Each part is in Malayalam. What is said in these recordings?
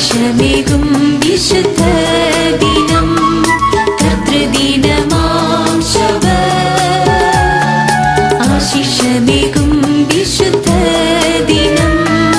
ആശിഷമേകും വിശുദ്ധ ദിനം കർത്തൃദിനമാം ശബ ആശിഷമേകും വിശുദ്ധ ദിനം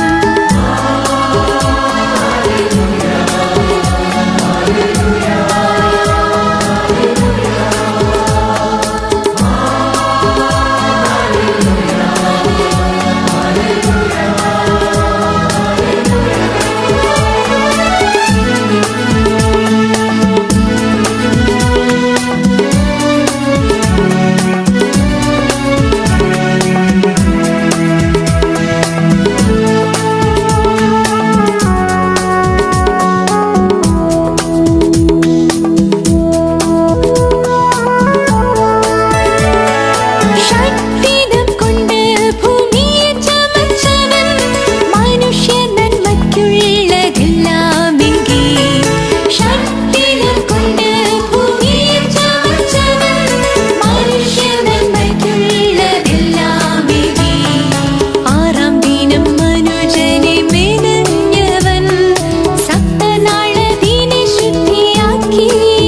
ഷഡ്വിധം കൊണ്ട് ഭൂമിയെ ചമച്ചവൻ മനുഷ്യ നന്മയ്ക്കുള്ളതെല്ലാമെങ്കിൽ ഷഡ്വിധം കൊണ്ട് ഭൂമിയെ ചമച്ചവൻ മനുഷ്യ നന്മയ്ക്കുള്ളതെല്ലാമെങ്കിൽ ആറാം ദിനം മനുജനെ മെനഞ്ഞവൻ സപ്തനാളതിനെ ശുദ്ധിയാക്കി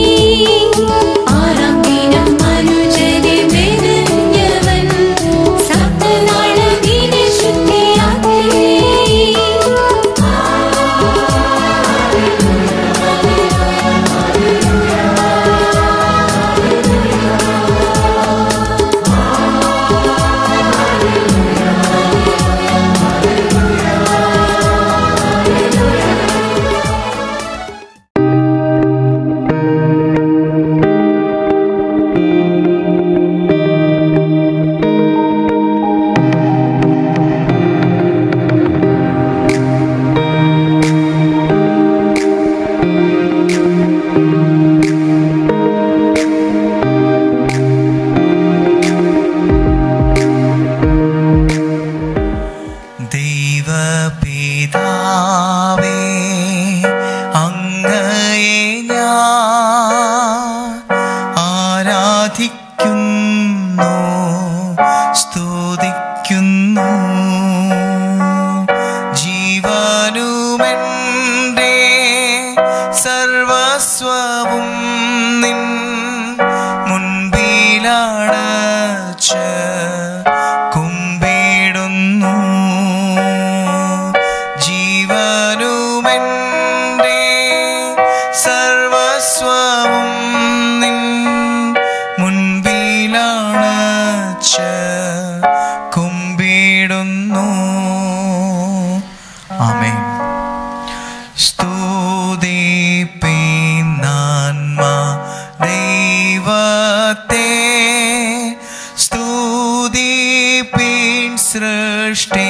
ആറാം ദിനം മനുജനെ മെനഞ്ഞവൻ സപ്തനാളതിനെ ശുദ്ധിയാക്കി ദൈവപിതാവേ അങ്ങയെ ഞാൻ ആരാധിക്കുന്നു സ്തുതിക്കുന്നു ജീവനുമെൻ്റെ സർവസ്വവും നിൻ മുൻപിലടച്ച് കുമ്പിടുന്നു ജീവനുമെൻ്റെ സർവസ്വവും നിൻ മുൻപിലണച്ച് കുമ്പിടുന്നു ആമേൻ സ്തുതിപ്പിൻ നന്മ ദൈവത്തെ സ്തുതിപ്പിൻ സൃഷ്ടി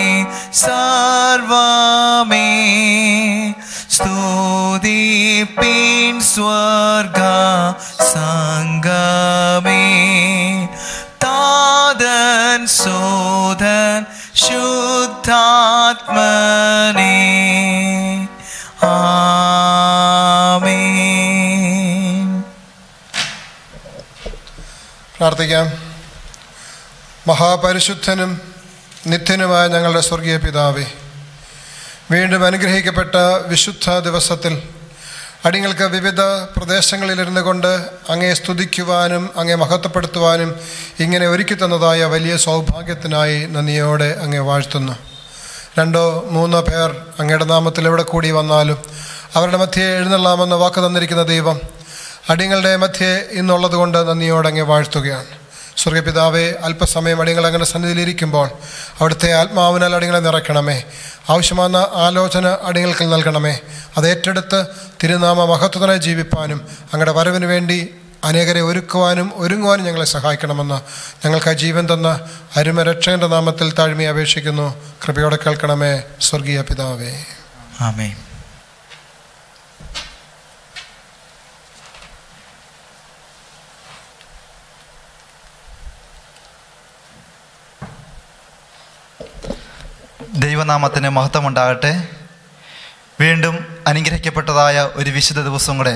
സർവമേ സ്തുതിപ്പിൻ സ്വർഗ സംഗമേ താതൻ സോദൻ ശുദ്ധാത്മനേ ആമേൻ പ്രാർത്ഥിക്കാം മഹാപരിശുദ്ധനും നിത്യനുമായ ഞങ്ങളുടെ സ്വർഗീയ പിതാവേ വീണ്ടും അനുഗ്രഹിക്കപ്പെട്ട വിശുദ്ധ ദിവസത്തിൽ അടിങ്ങൾക്ക് വിവിധ പ്രദേശങ്ങളിലിരുന്നു കൊണ്ട് അങ്ങയെ സ്തുതിക്കുവാനും അങ്ങയെ മഹത്വപ്പെടുത്തുവാനും ഇങ്ങനെ ഒരുക്കി തന്നതായ വലിയ സൗഭാഗ്യത്തിനായി നന്ദിയോടെ അങ്ങയെ വാഴ്ത്തുന്നു രണ്ടോ മൂന്നോ പേർ അങ്ങയുടെ നാമത്തിൽ എവിടെ കൂടി വന്നാലും അവരുടെ മധ്യേ എഴുന്നള്ളാമെന്ന വാക്ക് തന്നിരിക്കുന്ന ദൈവം അടിങ്ങളുടെ മധ്യേ ഇന്നുള്ളത് കൊണ്ട് നന്ദിയോടെ അങ്ങ് വാഴ്ത്തുകയാണ് സ്വർഗപിതാവെ അല്പസമയം അടിങ്ങൾ അങ്ങനെ സന്നിധിയിലിരിക്കുമ്പോൾ അവിടുത്തെ ആത്മാവിനാൽ അടിങ്ങളെ നിറയ്ക്കണമേ ആവശ്യമായ ആലോചന അടികൾക്ക് നൽകണമേ അത് ഏറ്റെടുത്ത് തിരുനാമ മഹത്വത്തിനായി ജീവിപ്പാനും അങ്ങയുടെ വരവിന് വേണ്ടി അനേകരെ ഒരുക്കുവാനും ഒരുങ്ങുവാനും ഞങ്ങളെ സഹായിക്കണമെന്ന് ഞങ്ങൾക്ക് ആ ജീവൻ തന്ന അരുമരക്ഷകന്റെ നാമത്തിൽ താഴ്മയെ അപേക്ഷിക്കുന്നു കൃപയോടെ കേൾക്കണമേ സ്വർഗീയ പിതാവേ ആമേൻ ദൈവനാമത്തിന് മഹത്വമുണ്ടാകട്ടെ വീണ്ടും അനുഗ്രഹിക്കപ്പെട്ടതായ ഒരു വിശുദ്ധ ദിവസം കൂടെ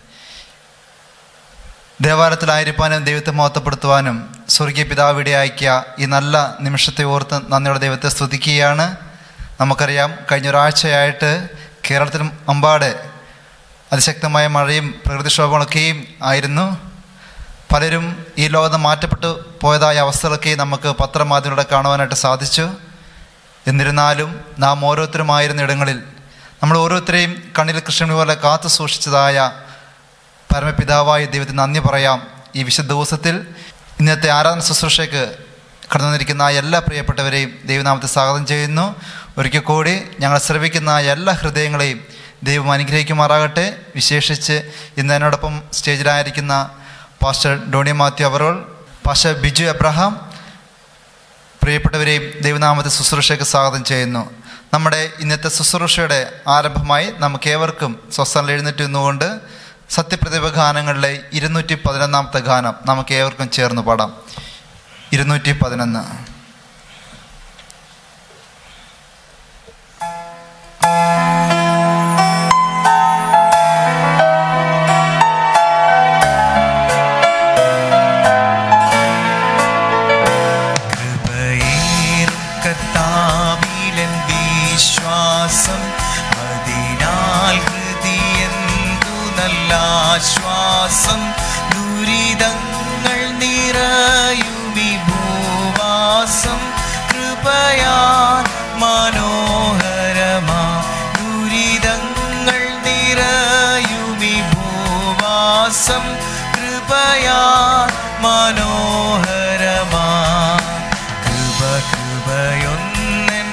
ദേവാലയത്തിലായിരിക്കാനും ദൈവത്തെ മഹത്വപ്പെടുത്തുവാനും സ്വർഗീയ പിതാവിടെ അയക്കിയ ഈ നല്ല നിമിഷത്തെ ഓർത്ത് നന്ദിയുടെ ദൈവത്തെ സ്തുതിക്കുകയാണ് നമുക്കറിയാം കഴിഞ്ഞ ഒരാഴ്ചയായിട്ട് കേരളത്തിൽ അമ്പാടെ അതിശക്തമായ മഴയും പ്രകൃതിക്ഷോഭങ്ങളൊക്കെയും ആയിരുന്നു പലരും ഈ ലോകത്ത് മാറ്റപ്പെട്ടു പോയതായ അവസ്ഥകളൊക്കെ നമുക്ക് പത്രമാധ്യമങ്ങളെ കാണുവാനായിട്ട് സാധിച്ചു എന്നിരുന്നാലും നാം ഓരോരുത്തരുമായിരുന്ന ഇടങ്ങളിൽ നമ്മൾ ഓരോരുത്തരെയും കണ്ണിൽ കൃഷ്ണൻ പോലെ കാത്തു സൂക്ഷിച്ചതായ പരമപിതാവായ ദൈവത്തിന് നന്ദി പറയാം ഈ വിശുദ്ധ ദിവസത്തിൽ ഇന്നത്തെ ആരാധന ശുശ്രൂഷയ്ക്ക് കടന്നു വന്നിരിക്കുന്ന എല്ലാ പ്രിയപ്പെട്ടവരെയും ദൈവനാമത്തെ സ്വാഗതം ചെയ്യുന്നു ഒരിക്കൽ കൂടി ഞങ്ങൾ ശ്രമിക്കുന്ന എല്ലാ ഹൃദയങ്ങളെയും ദൈവം അനുഗ്രഹിക്കുമാറാകട്ടെ വിശേഷിച്ച് ഇന്ന് എന്നോടൊപ്പം സ്റ്റേജിലായിരിക്കുന്ന പാസ്റ്റർ ഡോണി മാത്യു അവറോൾ പാസ്റ്റർ ബിജു എബ്രഹാം പ്രിയപ്പെട്ടവരെയും ദൈവനാമത്തെ ശുശ്രൂഷയ്ക്ക് സ്വാഗതം ചെയ്യുന്നു നമ്മുടെ ഇന്നത്തെ ശുശ്രൂഷയുടെ ആരംഭമായി നമുക്ക് ഏവർക്കും സ്വസ്ഥനിൽ എഴുന്നേറ്റ് നിന്നുകൊണ്ട് സത്യപ്രതിഭ ഗാനങ്ങളിലെ ഇരുന്നൂറ്റി പതിനൊന്നാമത്തെ ഗാനം നമുക്ക് ഏവർക്കും ചേർന്ന് പാടാം ഇരുന്നൂറ്റി പതിനൊന്ന് കൃപയേറും കർത്താവിലൻ വിശ്വാസം അതിനാൽ ഹൃദയന്തു നല്ല ആശ്വാസം ദുരിതങ്ങൾ നിറയുമി ഭൂവാസം കൃപയാ മനോഹരമാ ദുരിതങ്ങൾ നിറയുമി ഭൂവാസം കൃപയാ മനോഹരമാ കൃപ കൃപയൊന്നൻ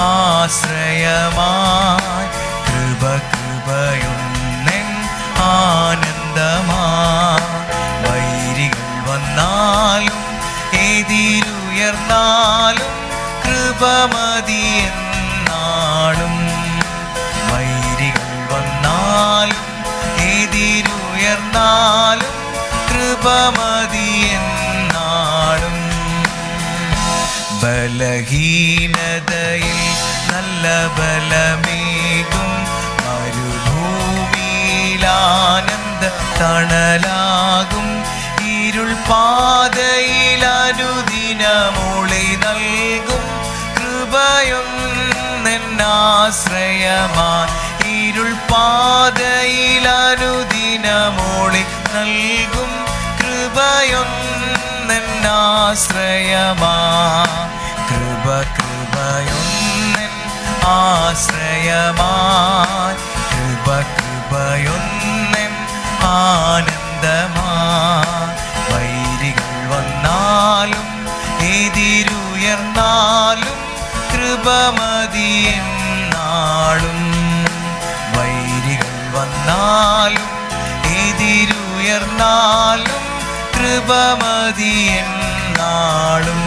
ആശ്രയമായി കൃപ കൃപയൊന്നൻ ആനന്ദമായി വൈരികൾ വന്നാലും എതിരുയർന്നാലും കൃപമതിയെന്നാളും വൈരികൾ വന്നാലും എതിരുയർന്നാലും കൃപമതിയെന്നാളും ബലഹീനതയിൽ നല്ല ബലമേകും മരുഭൂമിയിലാനന്ദ തണലാകും ഇരുൾ പാതയിൽ അനുദിനമൊളി നൽകും കൃപയൊന്നെന്നാശ്രയമായി ഇരുൾ പാതയിൽ അനുദിനമൊളി നൽകും കൃപയൊന്നെന്നാശ്രയമാ കൃപ കൃപയൊന്നൻ ആശ്രയമായി കൃപ കൃപയൊന്നൻ ആനന്ദമായി വൈരികൾ വന്നാലും എതിരുയർന്നാലും കൃപമതിയെന്നാളും വൈരികൾ വന്നാലും എതിരുയർന്നാലും കൃപമതിയെന്നാളും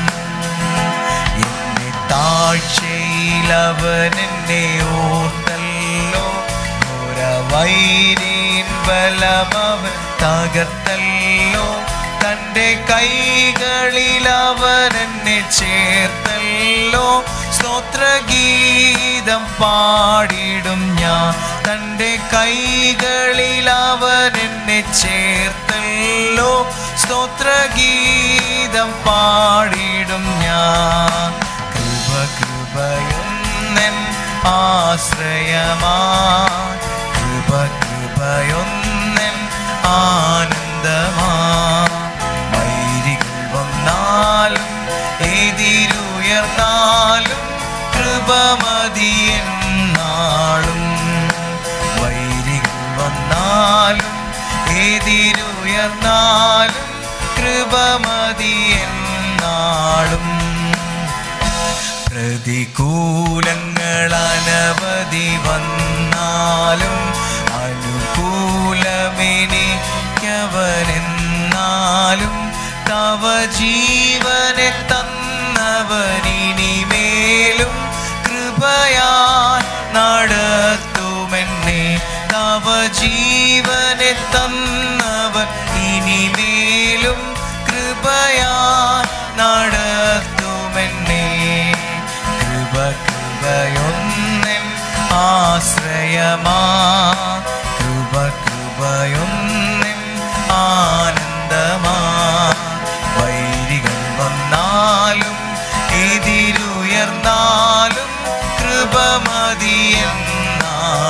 എന്നെ താഴ്ചയിൽ അവൻ എന്നെ ഓർത്തല്ലോ ഘോര വൈരീൻ ബലമവൻ തകർത്തല്ലോ തൻ്റെ കൈകളിൽ അവൻ എന്നെ ചേർത്തല്ലോ സ്തോത്രഗീതം പാടിടും ഞാൻ തൻ്റെ കൈകളിൽ അവൻ എന്നെ ചേർത്തല്ലോ സ്തോത്രഗീതം പാടിടും ഞാൻ കൃപ കൃപയൊന്നൻ ആശ്രയമാ കൃപ കൃപയൊന്നൻ ആനന്ദമാ വൈരികൾ വന്നാലും എതിരുയർന്നാലും കൃപമതിയെന്നാളും വൈരികൾ വന്നാലും എതിരുയർന്നാലും കൃപമതിയെന്നാളും പ്രതികൂലങ്ങൾ അനവധി വന്നാലും അനുകൂലമെനിക്കവനെന്നാലും തവ ജീവനെ തന്നവനിനിമേലും കൃപയാൽ നടത്തുമെന്നെ തവ ജീവനെ തന്നവൻ ഇനിമേലും കൃപയാൽ നടത്തുമെന്നെ കൃപ കൃപയൊന്നൻ ആശ്രയമാ കൃപ കൃപയൊന്നൻ ആനന്ദമാ വൈരികൾ വന്നാലും എതിരുയർന്നാലും കൃപമതിയെന്നാ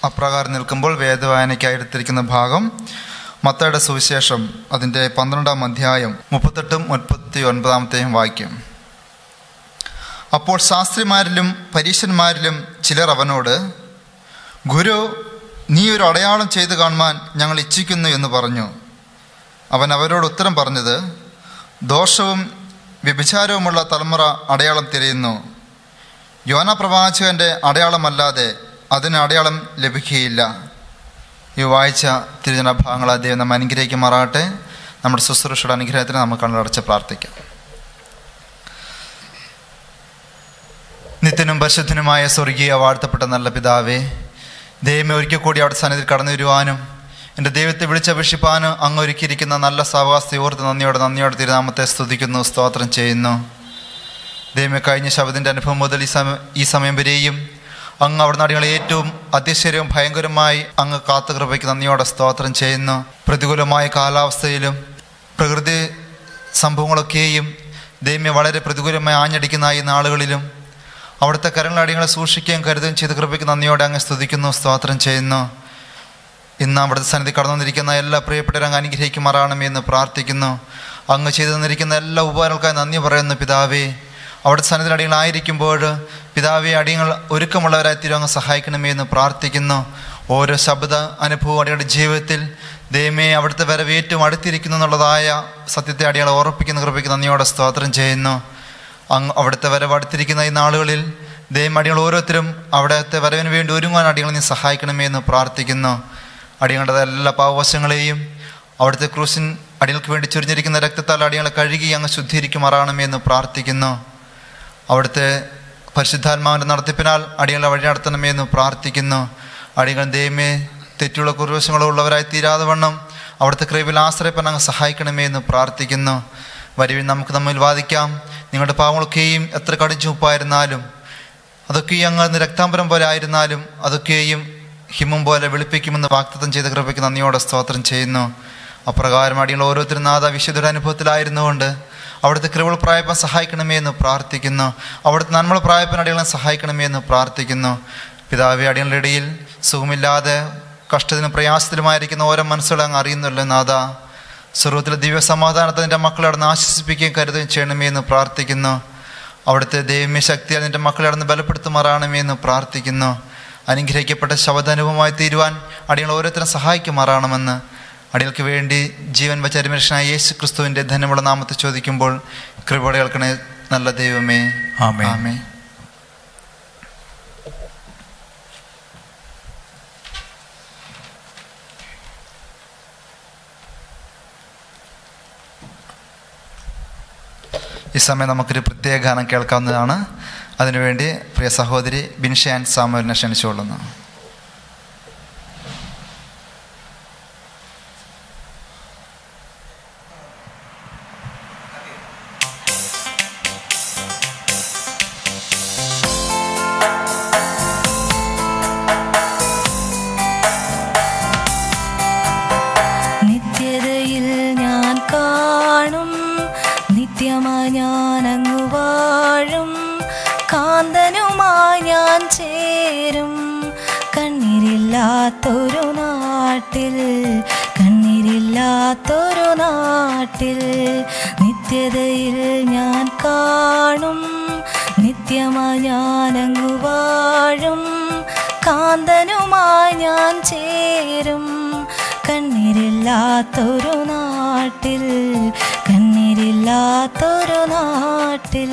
അപ്രകാരം നിൽക്കുമ്പോൾ വേദവായനയ്ക്കായി എടുത്തിരിക്കുന്ന ഭാഗം മത്തയുടെ സുവിശേഷം അതിൻ്റെ പന്ത്രണ്ടാം അധ്യായം മുപ്പത്തെട്ടും മുപ്പത്തി ഒൻപതാമത്തെയും വാക്യം അപ്പോൾ ശാസ്ത്രിമാരിലും പരീശന്മാരിലും ചിലർ അവനോട് ഗുരു നീ ഒരു അടയാളം ചെയ്തു കാണുവാൻ ഞങ്ങൾ ഇച്ഛിക്കുന്നു എന്ന് പറഞ്ഞു അവൻ അവരോട് ഉത്തരം പറഞ്ഞത് ദോഷവും വ്യഭിചാരവുമുള്ള തലമുറ അടയാളം തിരയുന്നു യോന പ്രവാചകന്റെ അടയാളമല്ലാതെ അതിന് അടയാളം ലഭിക്കുകയില്ല ഈ വായിച്ച തിരുജന ഭാഗങ്ങൾ അദ്ദേഹം നമ്മെ അനുഗ്രഹിക്കുമാറാകട്ടെ നമ്മുടെ ശുശ്രൂഷയുടെ അനുഗ്രഹത്തിന് നമുക്ക് കണ്ണടച്ച് പ്രാർത്ഥിക്കാം നിത്യനും പരിശുദ്ധനുമായ സ്വർഗീയ വാഴ്ത്തപ്പെട്ട നല്ല പിതാവേ ദൈവമേ ഒരിക്കൽ കൂടി അവിടെ സന്നിധിയിൽ കടന്നു വരുവാനും എൻ്റെ ദൈവത്തെ വിളിച്ചപേക്ഷിപ്പാനും അങ്ങ് ഒരുക്കിയിരിക്കുന്ന നല്ല സാവാസ്തി ഓർത്ത് നന്ദിയോടെ നന്ദിയോടെ തിരുനാമത്തെ സ്തുതിക്കുന്നു സ്തോത്രം ചെയ്യുന്നു ദൈവമേ കഴിഞ്ഞ ശബ്ദത്തിൻ്റെ അനുഭവം മുതൽ ഈ സമയം ഈ സമയം വരെയും അങ്ങ് അവിടെ നടികളെ ഏറ്റവും അതിശയവും ഭയങ്കരമായി അങ്ങ് കാത്തുകൃപയ്ക്ക് നന്ദിയോടെ സ്തോത്രം ചെയ്യുന്നു പ്രതികൂലമായ കാലാവസ്ഥയിലും പ്രകൃതി സംഭവങ്ങളൊക്കെയും ദൈവമേ വളരെ പ്രതികൂലമായി ആഞ്ഞടിക്കുന്ന ഈ നാളുകളിലും അവിടുത്തെ കരങ്ങളടികളെ സൂക്ഷിക്കുകയും കരുതുകയും ചെയ്ത് കൃപയ്ക്ക് നന്ദിയോടെ അങ്ങ് സ്തുതിക്കുന്നു സ്തോത്രം ചെയ്യുന്നു ഇന്ന് അവിടുത്തെ സന്നിധി കടന്നു വന്നിരിക്കുന്ന എല്ലാ പ്രിയപ്പെട്ടവരും അങ്ങ് അനുഗ്രഹിക്കുമാറാണമേ എന്ന് പ്രാർത്ഥിക്കുന്നു അങ്ങ് ചെയ്തു തന്നിരിക്കുന്ന എല്ലാ ഉപകാരങ്ങൾക്കായി നന്ദി പറയുന്നു പിതാവേ അവിടുത്തെ സന്നിധി അടികളായിരിക്കുമ്പോൾ പിതാവെ അടിയങ്ങൾ ഒരുക്കമുള്ളവരായി തീരും അങ്ങ് സഹായിക്കണമേ എന്ന് പ്രാർത്ഥിക്കുന്നു ഓരോ ശബ്ദ അനുഭവം അടിയുടെ ജീവിതത്തിൽ ദൈവമേ അവിടുത്തെ വരവ് ഏറ്റവും അടുത്തിരിക്കുന്നു എന്നുള്ളതായ സത്യത്തെ അടിയാളെ ഓർപ്പിക്കുന്ന കൃപയ്ക്ക് നന്ദിയോടെ സ്തോത്രം ചെയ്യുന്നു അങ്ങ് അവിടുത്തെ വരവ് അടുത്തിരിക്കുന്ന ഈ നാളുകളിൽ ദൈവം അടികൾ ഓരോരുത്തരും അവിടുത്തെ വരവിന് വേണ്ടി ഒരുങ്ങാൻ അടികൾ നീ സഹായിക്കണമേ എന്ന് പ്രാർത്ഥിക്കുന്നു അടികളുടെ എല്ലാ പാവവശങ്ങളെയും അവിടുത്തെ ക്രൂശിൻ അടികൾക്ക് വേണ്ടി ചൊരിഞ്ഞിരിക്കുന്ന രക്തത്താൽ അടികളെ കഴുകി അങ്ങ് ശുദ്ധീകരിക്കുമാറാണമേ എന്ന് പ്രാർത്ഥിക്കുന്നു അവിടുത്തെ പരിശുദ്ധാത്മാവിൻ്റെ നടത്തിപ്പിനാൽ അടികളെ വഴി നടത്തണമേ എന്ന് പ്രാർത്ഥിക്കുന്നു അടികൾ ദൈവമേ തെറ്റുള്ള കുറുവശങ്ങളുള്ളവരായി തീരാതെ വണ്ണം അവിടുത്തെ കൃപയിൽ ആശ്രയപ്പൻ അങ്ങ് സഹായിക്കണമേ എന്ന് പ്രാർത്ഥിക്കുന്നു വരുവിൽ നമുക്ക് തമ്മിൽ വാദിക്കാം നിങ്ങളുടെ പാവങ്ങളൊക്കെയും എത്ര കടിച്ചുപ്പായിരുന്നാലും അതൊക്കെയും അങ്ങ് രക്താംബരം പോലെ ആയിരുന്നാലും അതൊക്കെയും ഹിമം പോലെ വെളുപ്പിക്കുമെന്ന് വാക്തത്വം ചെയ്ത കൃപയ്ക്ക് നന്ദിയോടെ സ്തോത്രം ചെയ്യുന്നു അപ്രകാരം അടികൾ ഓരോരുത്തരും നാഥ വിശുദ്ധയുടെ അനുഭവത്തിലായിരുന്നുകൊണ്ട് അവിടുത്തെ കൃപകൾ പ്രായപ്പൻ സഹായിക്കണമേ എന്ന് പ്രാർത്ഥിക്കുന്നു അവിടുത്തെ നന്മൾ പ്രായപ്പൻ അടികളെ സഹായിക്കണമേ എന്ന് പ്രാർത്ഥിക്കുന്നു പിതാവെ അടികളുടെ ഇടയിൽ സുഖമില്ലാതെ കഷ്ടത്തിനും പ്രയാസത്തിലുമായിരിക്കുന്ന ഓരോ മനസ്സുകളെ അങ്ങ് അറിയുന്നല്ലോ നാഥ സ്വർഗത്തിലെ ദിവ്യ സമാധാനത്തെ നിന്റെ മക്കളെ അടന്ന് ആശ്വസിപ്പിക്കുകയും കരുതുകയും ചെയ്യണമേ എന്ന് പ്രാർത്ഥിക്കുന്നു അവിടുത്തെ ദൈവമേ ശക്തിയാൽ നിന്റെ മക്കളെ അടന്ന് ബലപ്പെടുത്തുമാറാണമേ എന്ന് പ്രാർത്ഥിക്കുന്നു അനുഗ്രഹിക്കപ്പെട്ട ശബ്ദാനുഭവമായി തീരുവാൻ അടികൾ ഓരോരുത്തരും സഹായിക്കുമാറാണമെന്ന് അടികൾക്ക് വേണ്ടി ജീവൻ വച്ച അരിമനുഷ്യനായ യേശു ക്രിസ്തുവിൻ്റെ ധനമുള്ള നാമത്തെ ചോദിക്കുമ്പോൾ കൃപയുടെ കേൾക്കണേ നല്ല ദൈവമേ ആമേൻ. ആമേ ഈ സമയം നമുക്കൊരു പ്രത്യേക ഗാനം കേൾക്കാവുന്നതാണ് അതിനുവേണ്ടി പ്രിയ സഹോദരി ബിൻഷാൻ സാമുവിനെ ക്ഷണിച്ചുകൊള്ളുന്നു നിത്യതയിൽ ഞാൻ കാണും നിത്യമായി ഞാൻ അങ്ങ് വാഴും കാന്തനുമായി ഞാൻ ചേരും കണ്ണീരില്ലാത്തൊരു നാട്ടിൽ കണ്ണീരില്ലാത്തൊരു നാട്ടിൽ നിത്യതയിൽ ഞാൻ കാണും നിത്യമായി ഞാൻ അങ്ങ് വാഴും കാന്തനുമായി ഞാൻ ചേരും കണ്ണീരില്ലാത്തൊരു നാട്ടിൽ കണ്ണീരില്ലാത്തൊരു നാട്ടിൽ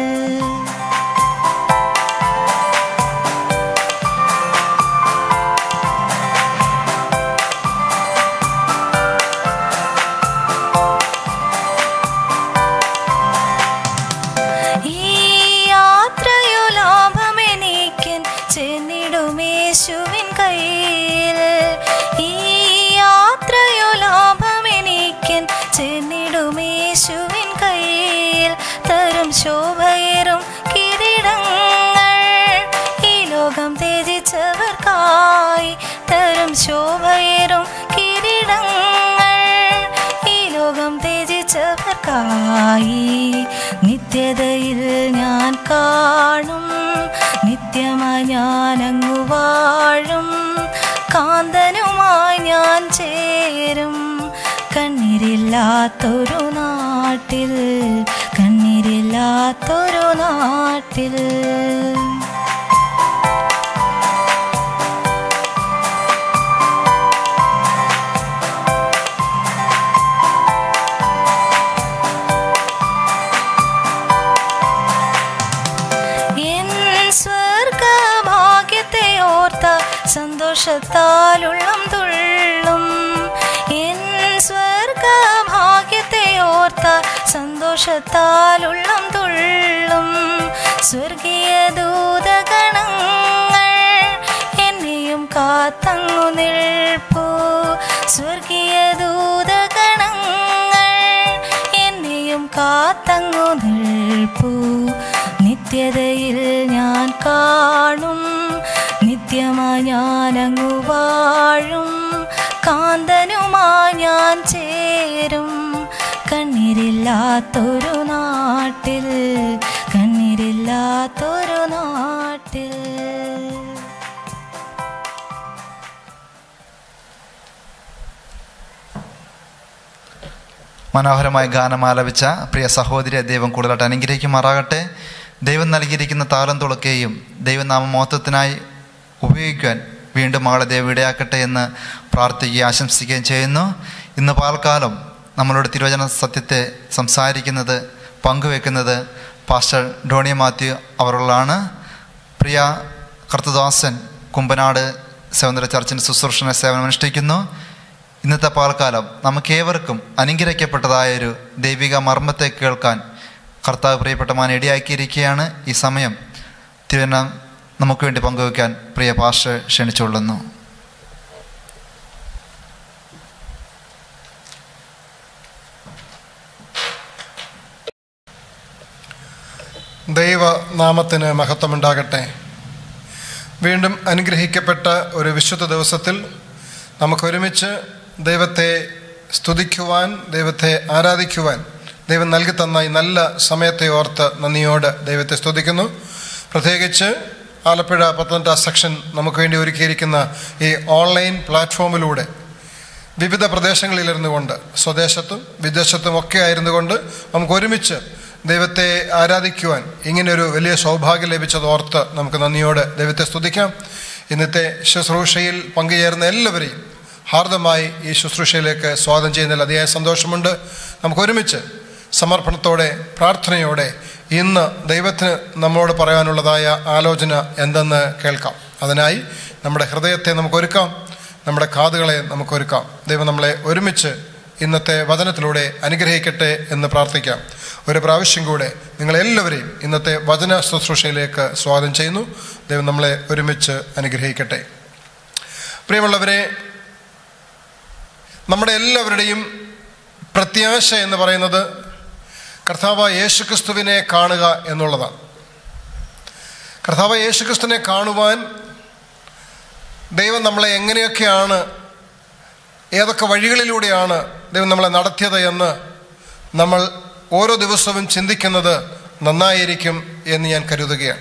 ഈ യാത്രയോ ലാഭമെനിക്കൻ ചെന്നിടുമേശുവിൻ കയ്യിൽ ഈ യാത്രയോ ലാഭമെനിക്കൻ ചെന്നിടുമേശുവിൻ കയ്യിൽ തരും ശോഭയേറും കിരീടങ്ങൾ ഈ ലോകം ത്യജിച്ചവർക്കായി തരും ശോഭയേറും കിരീടങ്ങൾ ഈ ലോകം ത്യജിച്ചവർക്കായി നിത്യതയിൽ ഞാൻ കാണും നിത്യമായി ഞാൻ അങ്ങ് വാഴും കാന്തനുമായി ഞാൻ ചേരും കണ്ണീരില്ലാത്തൊരു നാട്ടിൽ കണ്ണീരില്ലാത്തൊരു നാട്ടിൽ എൻ സ്വർഗഭാഗ്യത്തെ ഓർത്ത സന്തോഷത്താലുള്ളം തുള്ളും എൻ സ്വർഗഭാഗ്യത്തെ ഓർത്ത സന്തോഷത്താലുള്ളം തുള്ളും സ്വർഗീയ ദൂതഗണങ്ങൾ എന്നെയും കാത്തങ്ങു നിൽപ്പൂ സ്വർഗീയ ദൂതഗണങ്ങൾ എന്നെയും കാത്തങ്ങു നിൽപ്പൂ നിത്യതയിൽ ഞാൻ കാണും നിത്യമായി ഞാൻ അങ്ങു വാഴും കാന്തനുമായി ഞാൻ ചേരും കണ്ണീരില്ലാത്തൊരു നാട്ടിൽ കണ്ണീരില്ലാത്തൊരു നാട്ടിൽ മനോഹരമായ ഗാനം ആലപിച്ച പ്രിയ സഹോദരിയെ ദൈവം കൂടുതലായിട്ട് അനുഗ്രഹിക്കുമാറാകട്ടെ ദൈവം നൽകിയിരിക്കുന്ന താളം തുളക്കുകയും ദൈവനാമ മഹത്വത്തിനായി ഉപയോഗിക്കുവാൻ വീണ്ടും മകളെ ദൈവം ഇടയാക്കട്ടെ എന്ന് പ്രാർത്ഥിക്കുകയും ആശംസിക്കുകയും ചെയ്യുന്നു ഇന്ന് പാൽക്കാലം നമ്മളോട് തിരുവചന സത്യത്തെ സംസാരിക്കുന്നത് പങ്കുവെക്കുന്നത് പാസ്റ്റർ ഡോണി മാത്യു അവരുള്ളാണ് പ്രിയ കർത്തദാസൻ കുമ്പനാട് സൗന്ദര്യ ചർച്ചിൻ്റെ ശുശ്രൂഷണ സേവനം അനുഷ്ഠിക്കുന്നു ഇന്നത്തെ പാൽക്കാലം നമുക്കേവർക്കും അനുഗ്രഹിക്കപ്പെട്ടതായൊരു ദൈവിക മർമ്മത്തെ കേൾക്കാൻ കർത്താവ് പ്രിയപ്പെട്ടമാൻ ഇടയാക്കിയിരിക്കുകയാണ് ഈ സമയം തിരുവന നമുക്ക് വേണ്ടി പങ്കുവയ്ക്കാൻ പ്രിയ പാഷ ക്ഷണിച്ചുകൊള്ളുന്നു ദൈവനാമത്തിന് മഹത്വമുണ്ടാകട്ടെ വീണ്ടും അനുഗ്രഹിക്കപ്പെട്ട ഒരു വിശുദ്ധ ദിവസത്തിൽ നമുക്കൊരുമിച്ച് ദൈവത്തെ സ്തുതിക്കുവാൻ ദൈവത്തെ ആരാധിക്കുവാൻ ദൈവം നൽകി തന്ന ഈ നല്ല സമയത്തെ ഓർത്ത് നന്ദിയോട് ദൈവത്തെ സ്തുതിക്കുന്നു പ്രത്യേകിച്ച് ആലപ്പുഴ പത്തനംതിട്ട സെക്ഷൻ നമുക്ക് വേണ്ടി ഒരുക്കിയിരിക്കുന്ന ഈ ഓൺലൈൻ പ്ലാറ്റ്ഫോമിലൂടെ വിവിധ പ്രദേശങ്ങളിലിരുന്നു കൊണ്ട് സ്വദേശത്തും വിദേശത്തും ഒക്കെ ആയിരുന്നു കൊണ്ട് നമുക്ക് ഒരുമിച്ച് ദൈവത്തെ ആരാധിക്കുവാൻ ഇങ്ങനെയൊരു വലിയ സൗഭാഗ്യം ലഭിച്ചത് ഓർത്ത് നമുക്ക് നന്ദിയോടെ ദൈവത്തെ സ്തുതിക്കാം ഇന്നത്തെ ശുശ്രൂഷയിൽ പങ്കുചേർന്ന എല്ലാവരെയും ഹാർദമായി ഈ ശുശ്രൂഷയിലേക്ക് സ്വാഗതം ചെയ്യുന്നതിൽ അതിയായ സന്തോഷമുണ്ട് നമുക്ക് ഒരുമിച്ച് സമർപ്പണത്തോടെ പ്രാർത്ഥനയോടെ ഇന്ന് ദൈവത്തിന് നമ്മളോട് പറയാനുള്ളതായ ആലോചന എന്തെന്ന് കേൾക്കാം അതിനായി നമ്മുടെ ഹൃദയത്തെ നമുക്കൊരുക്കാം നമ്മുടെ കാതുകളെ നമുക്കൊരുക്കാം ദൈവം നമ്മളെ ഒരുമിച്ച് ഇന്നത്തെ വചനത്തിലൂടെ അനുഗ്രഹിക്കട്ടെ എന്ന് പ്രാർത്ഥിക്കാം ഒരു പ്രാവശ്യം കൂടെ നിങ്ങളെല്ലാവരെയും ഇന്നത്തെ വചന ശുശ്രൂഷയിലേക്ക് സ്വാഗതം ചെയ്യുന്നു ദൈവം നമ്മളെ ഒരുമിച്ച് അനുഗ്രഹിക്കട്ടെ പ്രിയമുള്ളവരെ നമ്മുടെ എല്ലാവരുടെയും പ്രത്യാശ എന്ന് പറയുന്നത് കർത്താവ് യേശുക്രിസ്തുവിനെ കാണുക എന്നുള്ളതാണ് കർത്താവ് യേശുക്രിസ്തുവിനെ കാണുവാൻ ദൈവം നമ്മളെ എങ്ങനെയൊക്കെയാണ് ഏതൊക്കെ വഴികളിലൂടെയാണ് ദൈവം നമ്മളെ നടത്തിയത് എന്ന് നമ്മൾ ഓരോ ദിവസവും ചിന്തിക്കുന്നത് നന്നായിരിക്കും എന്ന് ഞാൻ കരുതുകയാണ്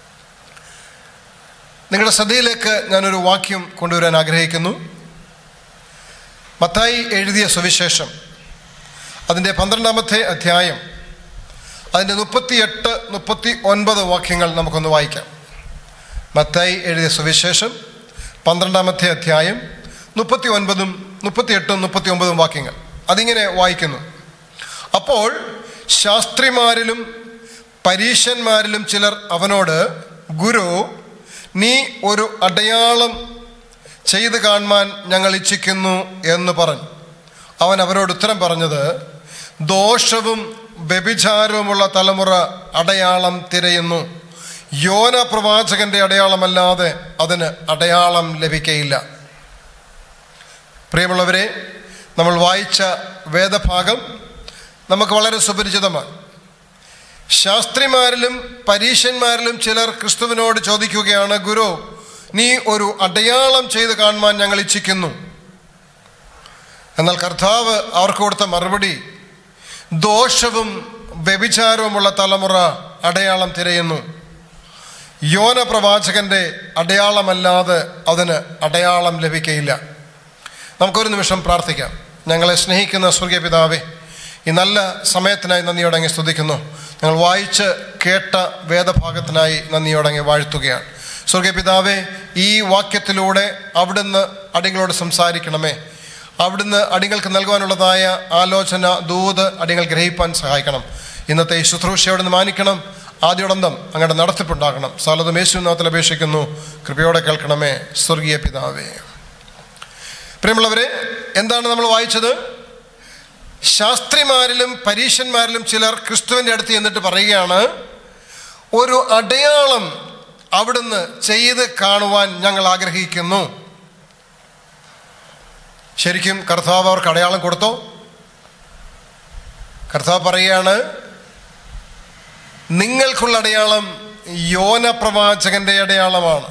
നിങ്ങളുടെ ശ്രദ്ധയിലേക്ക് ഞാനൊരു വാക്യം കൊണ്ടുവരാൻ ആഗ്രഹിക്കുന്നു മത്തായി എഴുതിയ സുവിശേഷം അതിൻ്റെ പന്ത്രണ്ടാമത്തെ അധ്യായം അതിൻ്റെ മുപ്പത്തിയെട്ട് മുപ്പത്തി ഒൻപത് വാക്യങ്ങൾ നമുക്കൊന്ന് വായിക്കാം മത്തായി എഴുതിയ സുവിശേഷം പന്ത്രണ്ടാമത്തെ അധ്യായം മുപ്പത്തി ഒൻപതും മുപ്പത്തിയെട്ടും മുപ്പത്തി ഒമ്പതും വാക്യങ്ങൾ അതിങ്ങനെ വായിക്കുന്നു അപ്പോൾ ശാസ്ത്രിമാരിലും പരീശന്മാരിലും ചിലർ അവനോട് ഗുരു നീ ഒരു അടയാളം ചെയ്തു കാണുവാൻ ഞങ്ങൾ ഇച്ഛിക്കുന്നു എന്ന് പറഞ്ഞു അവൻ അവരോട് ഉത്തരം പറഞ്ഞത് ദോഷവും വ്യഭിചാരവുമുള്ള തലമുറ അടയാളം തിരയുന്നു യോന പ്രവാചകന്റെ അടയാളമല്ലാതെ അതിന് അടയാളം ലഭിക്കയില്ല പ്രിയമുള്ളവരെ നമ്മൾ വായിച്ച വേദഭാഗം നമുക്ക് വളരെ സുപരിചിതമാണ് ശാസ്ത്രിമാരിലും പരീശന്മാരിലും ചിലർ ക്രിസ്തുവിനോട് ചോദിക്കുകയാണ് ഗുരു നീ ഒരു അടയാളം ചെയ്ത് കാണുവാൻ ഞങ്ങൾ ഇച്ഛിക്കുന്നു എന്നാൽ കർത്താവ് അവർക്ക് കൊടുത്ത മറുപടി ദോഷവും വ്യഭിചാരവുമുള്ള തലമുറ അടയാളം തിരയുന്നു യോന പ്രവാചകന്റെ അടയാളമല്ലാതെ അതിന് അടയാളം ലഭിക്കയില്ല നമുക്കൊരു നിമിഷം പ്രാർത്ഥിക്കാം ഞങ്ങളെ സ്നേഹിക്കുന്ന സ്വർഗീയ പിതാവേ ഈ നല്ല സമയത്തിനായി നന്ദിയോടങ്ങി സ്തുതിക്കുന്നു ഞങ്ങൾ വായിച്ച് കേട്ട വേദഭാഗത്തിനായി നന്ദിയോടങ്ങി വാഴ്ത്തുകയാണ് സ്വർഗീയ പിതാവേ ഈ വാക്യത്തിലൂടെ അവിടുന്ന് അടികളോട് സംസാരിക്കണമേ അവിടുന്ന് അടികൾക്ക് നൽകുവാനുള്ളതായ ആലോചന ദൂത് അടികൾ ഗ്രഹിപ്പാൻ സഹായിക്കണം ഇന്നത്തെ ഈ ശുശ്രൂഷ അവിടുന്ന് മാനിക്കണം ആദ്യോടന്തം അങ്ങയുടെ നടത്തിപ്പുണ്ടാകണം സ്ഥലത്തും യേശുനാഥത്തിൽ അപേക്ഷിക്കുന്നു കൃപയോടെ കേൾക്കണമേ സ്വർഗീയ പിതാവേ പ്രിയമുള്ളവരെ എന്താണ് നമ്മൾ വായിച്ചത് ശാസ്ത്രിമാരിലും പരീശന്മാരിലും ചിലർ ക്രിസ്തുവിൻ്റെ അടുത്ത് എന്നിട്ട് പറയുകയാണ് ഒരു അടയാളം അവിടുന്ന് ചെയ്ത് കാണുവാൻ ഞങ്ങൾ ആഗ്രഹിക്കുന്നു ശരിക്കും കർത്താവ് അവർക്ക് അടയാളം കൊടുത്തോ കർത്താവ് പറയുകയാണ് നിങ്ങൾക്കുള്ള അടയാളം യോന പ്രവാചകന്റെ അടയാളമാണ്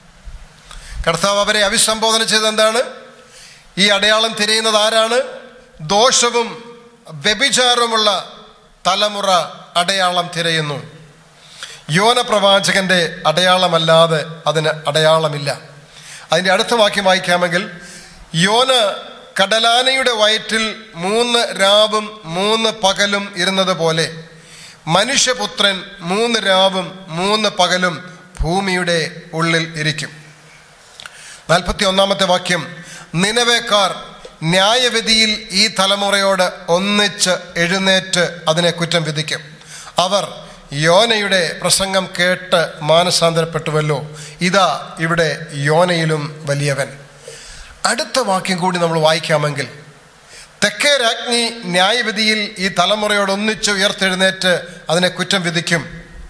കർത്താവ് അവരെ അഭിസംബോധന ചെയ്തത് എന്താണ് ഈ അടയാളം തിരയുന്നത് ആരാണ് ദോഷവും വ്യഭിചാരവുമുള്ള തലമുറ അടയാളം തിരയുന്നു യോന പ്രവാചകന്റെ അടയാളമല്ലാതെ അതിന് അടയാളമില്ല അതിൻ്റെ അടുത്ത വാക്യം വായിക്കാമെങ്കിൽ യോന കടലാനയുടെ വയറ്റിൽ മൂന്ന് രാവും മൂന്ന് പകലും ഇരുന്നത് പോലെ മനുഷ്യപുത്രൻ മൂന്ന് രാവും മൂന്ന് പകലും ഭൂമിയുടെ ഉള്ളിൽ ഇരിക്കും നാൽപ്പത്തി ഒന്നാമത്തെ വാക്യം നിലവേക്കാർ ന്യായവിധിയിൽ ഈ തലമുറയോട് ഒന്നിച്ച് എഴുന്നേറ്റ് അതിനെ കുറ്റം വിധിക്കും അവർ യോനയുടെ പ്രസംഗം കേട്ട് മാനസാന്തരപ്പെട്ടുവല്ലോ ഇതാ ഇവിടെ യോനയിലും വലിയവൻ അടുത്ത വാക്യം കൂടി നമ്മൾ വായിക്കാമെങ്കിൽ തെക്കേ രാജ്ഞി ന്യായവിധിയിൽ ഈ തലമുറയോട് ഒന്നിച്ച് ഉയർത്തെഴുന്നേറ്റ് അതിനെ കുറ്റം വിധിക്കും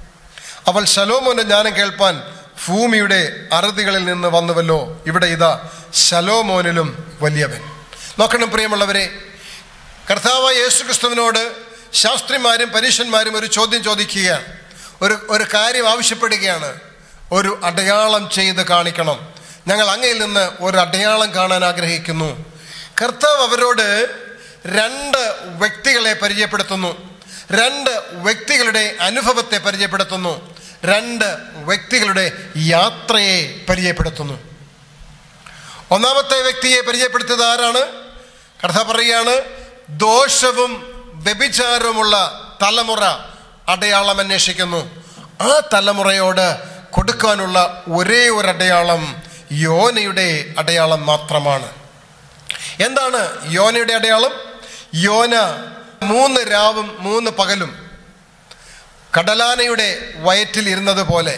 അവൾ ശലോമോന്റെ ജ്ഞാനം കേൾപ്പാൻ ഭൂമിയുടെ അറുതികളിൽ നിന്ന് വന്നുവല്ലോ ഇവിടെ ഇതാ ശലോമോനിലും വലിയവൻ നോക്കണം പ്രിയമുള്ളവരെ കർത്താവായ യേശു ക്രിസ്തുവിനോട് ശാസ്ത്രിമാരും പരീക്ഷന്മാരും ഒരു ചോദ്യം ചോദിക്കുകയാണ് ഒരു ഒരു കാര്യം ആവശ്യപ്പെടുകയാണ് ഒരു അടയാളം ചെയ്ത് കാണിക്കണം ഞങ്ങൾ അങ്ങയിൽ നിന്ന് ഒരു അടയാളം കാണാൻ ആഗ്രഹിക്കുന്നു കർത്താവ് അവരോട് രണ്ട് വ്യക്തികളെ പരിചയപ്പെടുത്തുന്നു രണ്ട് വ്യക്തികളുടെ അനുഭവത്തെ പരിചയപ്പെടുത്തുന്നു രണ്ട് വ്യക്തികളുടെ യാത്രയെ പരിചയപ്പെടുത്തുന്നു ഒന്നാമത്തെ വ്യക്തിയെ പരിചയപ്പെടുത്തിയത് ആരാണ് കർത്താവ് പറയുകയാണ് ദോഷവും വ്യഭിചാരവുമുള്ള തലമുറ അടയാളം അന്വേഷിക്കുന്നു ആ തലമുറയോട് കൊടുക്കാനുള്ള ഒരേ ഒരു അടയാളം യോനയുടെ അടയാളം മാത്രമാണ് എന്താണ് യോനയുടെ അടയാളം യോന മൂന്ന് രാവും മൂന്ന് പകലും കടലാനയുടെ വയറ്റിൽ ഇരുന്നത് പോലെ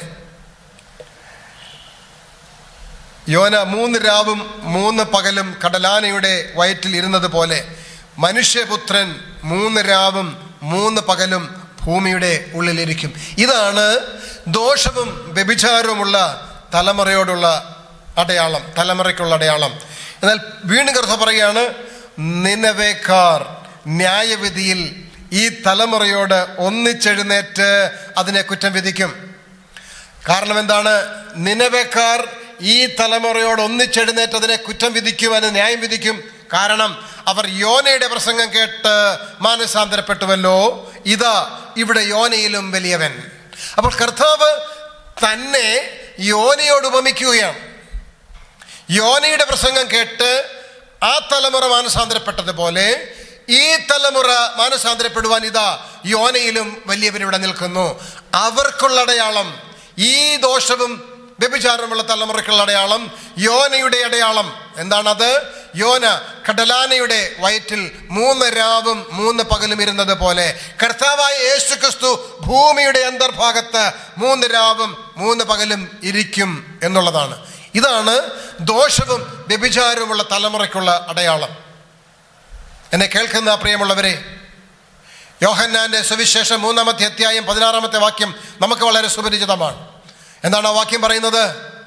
യോന മൂന്ന് രാവും മൂന്ന് പകലും കടലാനയുടെ വയറ്റിൽ ഇരുന്നത് പോലെ മനുഷ്യപുത്രൻ മൂന്ന് രാവും മൂന്ന് പകലും ഭൂമിയുടെ ഉള്ളിലിരിക്കും ഇതാണ് ദോഷവും വ്യഭിചാരവുമുള്ള തലമുറയോടുള്ള അടയാളം തലമുറയ്ക്കുള്ള അടയാളം എന്നാൽ വീണ്ടും കർത്ത പറയാണ് നിലവേക്കാർ ന്യായവിധിയിൽ ഈ തലമുറയോട് ഒന്നിച്ചെഴുന്നേറ്റ് അതിനെ കുറ്റം വിധിക്കും കാരണം എന്താണ് നിലവേക്കാർ ഈ തലമുറയോട് ഒന്നിച്ചെഴുന്നേറ്റ് അതിനെ കുറ്റം വിധിക്കും അതിന് ന്യായം വിധിക്കും കാരണം അവർ യോനയുടെ പ്രസംഗം കേട്ട് മാനസാന്തരപ്പെട്ടുവല്ലോ ഇതാ ഇവിടെ യോനയിലും വലിയവൻ അപ്പോൾ കർത്താവ് തന്നെ യോനയോട് ഉപമിക്കുകയാണ് യോനയുടെ പ്രസംഗം കേട്ട് ആ തലമുറ മാനസാന്തരപ്പെട്ടതുപോലെ ഈ തലമുറ മാനസാന്തരപ്പെടുവാൻ ഇതാ യോനയിലും വലിയവരിവിടെ നിൽക്കുന്നു അവർക്കുള്ള അടയാളം ഈ ദോഷവും വ്യഭിചാരമുള്ള തലമുറയ്ക്കുള്ള അടയാളം യോനയുടെ അടയാളം എന്താണത് യോന കടലാനയുടെ വയറ്റിൽ മൂന്ന് രാവും മൂന്ന് പകലും ഇരുന്നത് പോലെ കർത്താവായ യേശു ക്രിസ്തു ഭൂമിയുടെ അന്തർഭാഗത്ത് മൂന്ന് രാവും മൂന്ന് പകലും ഇരിക്കും എന്നുള്ളതാണ് ഇതാണ് ദോഷവും വ്യഭിചാരവുമുള്ള തലമുറയ്ക്കുള്ള അടയാളം എന്നെ കേൾക്കുന്ന പ്രിയമുള്ളവരെ യോഹന്നാന്റെ സുവിശേഷം മൂന്നാമത്തെ അധ്യായം പതിനാറാമത്തെ വാക്യം നമുക്ക് വളരെ സുപരിചിതമാണ് എന്താണ് ആ വാക്യം പറയുന്നത്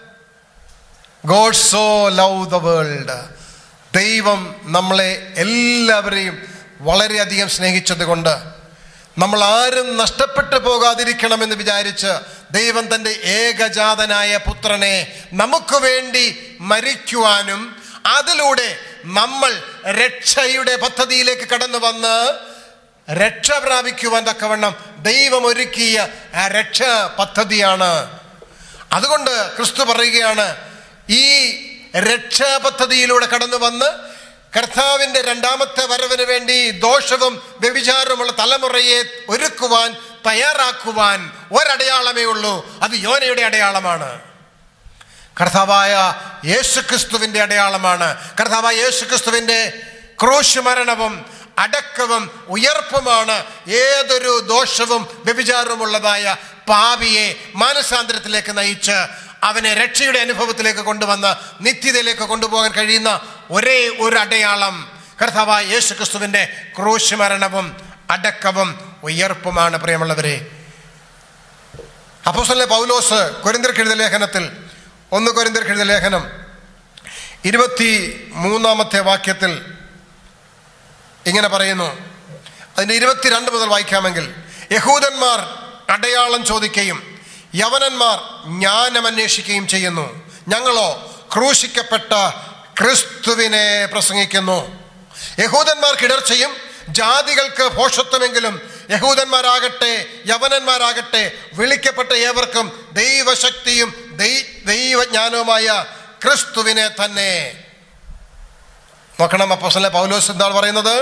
God so love the world ദൈവം നമ്മളെ എല്ലാവരെയും വളരെയധികം സ്നേഹിച്ചത് കൊണ്ട് നമ്മൾ ആരും നഷ്ടപ്പെട്ടു പോകാതിരിക്കണമെന്ന് വിചാരിച്ച് ദൈവം തൻ്റെ ഏകജാതനായ പുത്രനെ നമുക്ക് വേണ്ടി മരിക്കുവാനും അതിലൂടെ നമ്മൾ രക്ഷയുടെ പദ്ധതിയിലേക്ക് കടന്നു വന്ന് രക്ഷ പ്രാപിക്കുവാൻ തക്കവണ്ണം ദൈവം ഒരുക്കിയ ആ രക്ഷ പദ്ധതിയാണ് അതുകൊണ്ട് ക്രിസ്തു പറയുകയാണ് ഈ രക്ഷാപദ്ധതിയിലൂടെ കടന്നു വന്ന് കർത്താവിന്റെ രണ്ടാമത്തെ വരവിന് വേണ്ടി ദോഷവും വ്യഭിചാരവുമുള്ള തലമുറയെ ഒരുക്കുവാൻ തയ്യാറാക്കുവാൻ ഒരടയാളമേ ഉള്ളൂ അത് യോനയുടെ അടയാളമാണ് കർത്താവായ യേശുക്രിസ്തുവിന്റെ അടയാളമാണ് കർത്താവായ യേശുക്രിസ്തുവിന്റെ ക്രൂശ് മരണവും അടക്കവും ഉയർപ്പുമാണ് ഏതൊരു ദോഷവും വ്യഭിചാരവുമുള്ളതായ പാപിയെ മാനസാന്തരത്തിലേക്ക് നയിച്ച് അവനെ രക്ഷയുടെ അനുഭവത്തിലേക്ക് കൊണ്ടുവന്ന് നിത്യതയിലേക്ക് കൊണ്ടുപോകാൻ കഴിയുന്ന ഒരേ ഒരു അടയാളം കർത്താവായ യേശുക്രിസ്തുവിന്റെ ക്രൂശ് മരണവും അടക്കവും ഉയർപ്പുമാണ് പ്രിയമുള്ളവരെ അപ്പോസ്തലനായ പൗലോസ് കൊരിന്തിർക്കെഴുതിയ ലേഖനത്തിൽ ഒന്ന് കൊരിന്തിർക്കെഴുതിയ ലേഖനം ഇരുപത്തി മൂന്നാമത്തെ വാക്യത്തിൽ ഇങ്ങനെ പറയുന്നു അതിൻ്റെ ഇരുപത്തിരണ്ട് മുതൽ വായിക്കാമെങ്കിൽ യഹൂദന്മാർ അടയാളം ചോദിക്കുകയും യവനന്മാർ ജ്ഞാനം അന്വേഷിക്കുകയും ചെയ്യുന്നു ഞങ്ങളോ ക്രൂശിക്കപ്പെട്ട ക്രിസ്തുവിനെ പ്രസംഗിക്കുന്നു യഹൂദന്മാർക്ക് ഇടർച്ചയും ജാതികൾക്ക് ഭോഷത്വമെങ്കിലും യഹൂദന്മാരാകട്ടെ യവനന്മാരാകട്ടെ വിളിക്കപ്പെട്ട ഏവർക്കും ദൈവശക്തിയും ദൈ- ദൈവജ്ഞാനവുമായ ക്രിസ്തുവിനെ തന്നെ നോക്കണം അപ്പോസ്തലൻ പൗലോസ് എന്താണ് പറയുന്നത്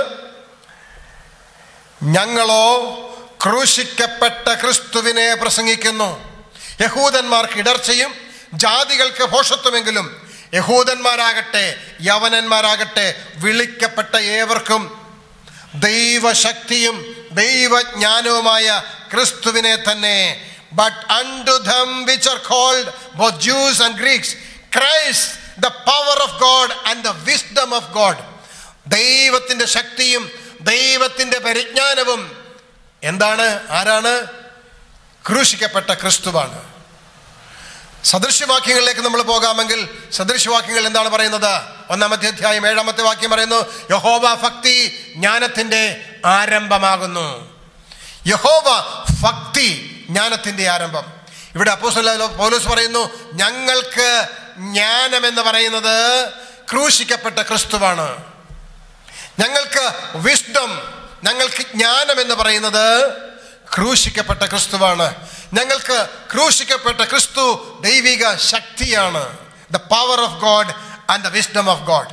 ഞങ്ങളോ ക്രൂശിക്കപ്പെട്ട ക്രിസ്തുവിനെ പ്രസംഗിക്കുന്നു യഹൂദന്മാർക്ക് ഇടർച്ചയും ജാതികൾക്ക് ഭോഷത്വമെങ്കിലും യഹൂദന്മാരാകട്ടെ യവനന്മാരാകട്ടെ വിളിക്കപ്പെട്ട ഏവർക്കും ദൈവശക്തിയും ദൈവജ്ഞാനവുമായ ക്രിസ്തുവിനെ തന്നെ but unto them which are called both Jews and Greeks Christ the power of God and the wisdom of God ദൈവത്തിന്റെ ശക്തിയും ദൈവത്തിന്റെ പരിജ്ഞാനവും എന്താണ് ആരാണ് ക്രൂശിക്കപ്പെട്ട ക്രിസ്തുവാണ് സദൃശ്യവാക്യങ്ങളിലേക്ക് നമ്മൾ പോകാമെങ്കിൽ സദൃശ്യവാക്യങ്ങൾ എന്താണ് പറയുന്നത് ഒന്നാമത്തെ അധ്യായം ഏഴാമത്തെ വാക്യം പറയുന്നു യഹോവ ഭക്തി ജ്ഞാനത്തിന്റെ ആരംഭമാകുന്നു യഹോവ ഭക്തി ജ്ഞാനത്തിന്റെ ആരംഭം ഇവിടെ അപ്പോസ്തല പൗലോസ് പറയുന്നു ഞങ്ങൾക്ക് ജ്ഞാനം എന്ന് പറയുന്നത് ക്രൂശിക്കപ്പെട്ട ക്രിസ്തുവാണ് ഞങ്ങൾക്ക് വിസ്ഡം ഞങ്ങൾക്ക് ജ്ഞാനം എന്ന് പറയുന്നത് ക്രൂശിക്കപ്പെട്ട ക്രിസ്തുവാണ് ഞങ്ങൾക്ക് ക്രൂശിക്കപ്പെട്ട ക്രിസ്തു ദൈവിക ശക്തിയാണ് the power of God and the wisdom of God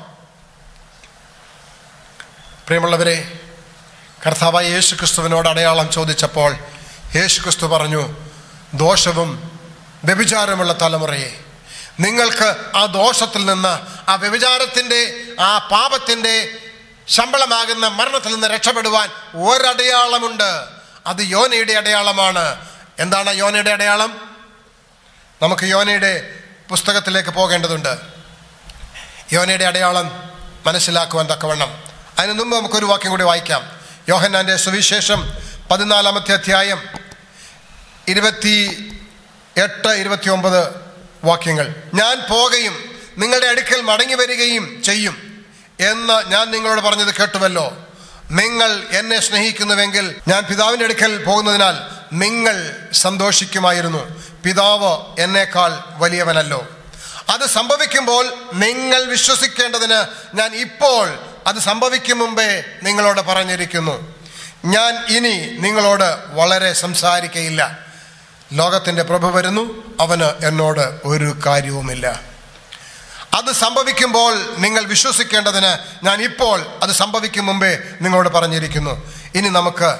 പ്രിയമുള്ളവരെ കർത്താവായ യേശു ക്രിസ്തുവിനോട് അടയാളം ചോദിച്ചപ്പോൾ യേശു ക്രിസ്തു പറഞ്ഞു ദോഷവും വ്യഭിചാരമുള്ള തലമുറയെ നിങ്ങൾക്ക് ആ ദോഷത്തിൽ നിന്ന് ആ വ്യഭിചാരത്തിൻ്റെ ആ പാപത്തിൻ്റെ ശമ്പളമാകുന്ന മരണത്തിൽ നിന്ന് രക്ഷപ്പെടുവാൻ ഒരടയാളമുണ്ട് അത് യോനയുടെ അടയാളമാണ് എന്താണ് യോനയുടെ അടയാളം നമുക്ക് യോനയുടെ പുസ്തകത്തിലേക്ക് പോകേണ്ടതുണ്ട് യോനയുടെ അടയാളം മനസ്സിലാക്കുവാൻ തക്കവണ്ണം അതിന് മുമ്പ് നമുക്കൊരു വാക്യം കൂടി വായിക്കാം യോഹന്നാന്റെ സുവിശേഷം പതിനാലാമത്തെ അധ്യായം ഇരുപത്തി എട്ട് ഇരുപത്തി ഒമ്പത് വാക്യങ്ങൾ ഞാൻ പോകുകയും നിങ്ങളുടെ അടുക്കൽ മടങ്ങി വരികയും ചെയ്യും എന്ന് ഞാൻ നിങ്ങളോട് പറഞ്ഞത് കേട്ടുവല്ലോ നിങ്ങൾ എന്നെ സ്നേഹിക്കുന്നുവെങ്കിൽ ഞാൻ പിതാവിൻ്റെ അടുക്കൽ പോകുന്നതിനാൽ നിങ്ങൾ സന്തോഷിക്കുമായിരുന്നു പിതാവ് എന്നേക്കാൾ വലിയവനല്ലോ അത് സംഭവിക്കുമ്പോൾ നിങ്ങൾ വിശ്വസിക്കേണ്ടതിന് ഞാൻ ഇപ്പോൾ അത് സംഭവിക്കും മുമ്പേ നിങ്ങളോട് പറഞ്ഞിരിക്കുന്നു ഞാൻ ഇനി നിങ്ങളോട് വളരെ സംസാരിക്കയില്ല ലോകത്തിൻ്റെ പ്രഭു വരുന്നു അവന് എന്നോട് ഒരു കാര്യവുമില്ല അത് സംഭവിക്കുമ്പോൾ നിങ്ങൾ വിശ്വസിക്കേണ്ടതിന് ഞാൻ ഇപ്പോൾ അത് സംഭവിക്കും മുമ്പേ നിങ്ങളോട് പറഞ്ഞിരിക്കുന്നു ഇനി നമുക്ക്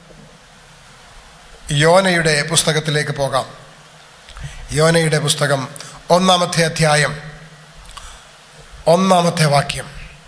യോനയുടെ പുസ്തകത്തിലേക്ക് പോകാം യോനയുടെ പുസ്തകം ഒന്നാമത്തെ അധ്യായം ഒന്നാമത്തെ വാക്യം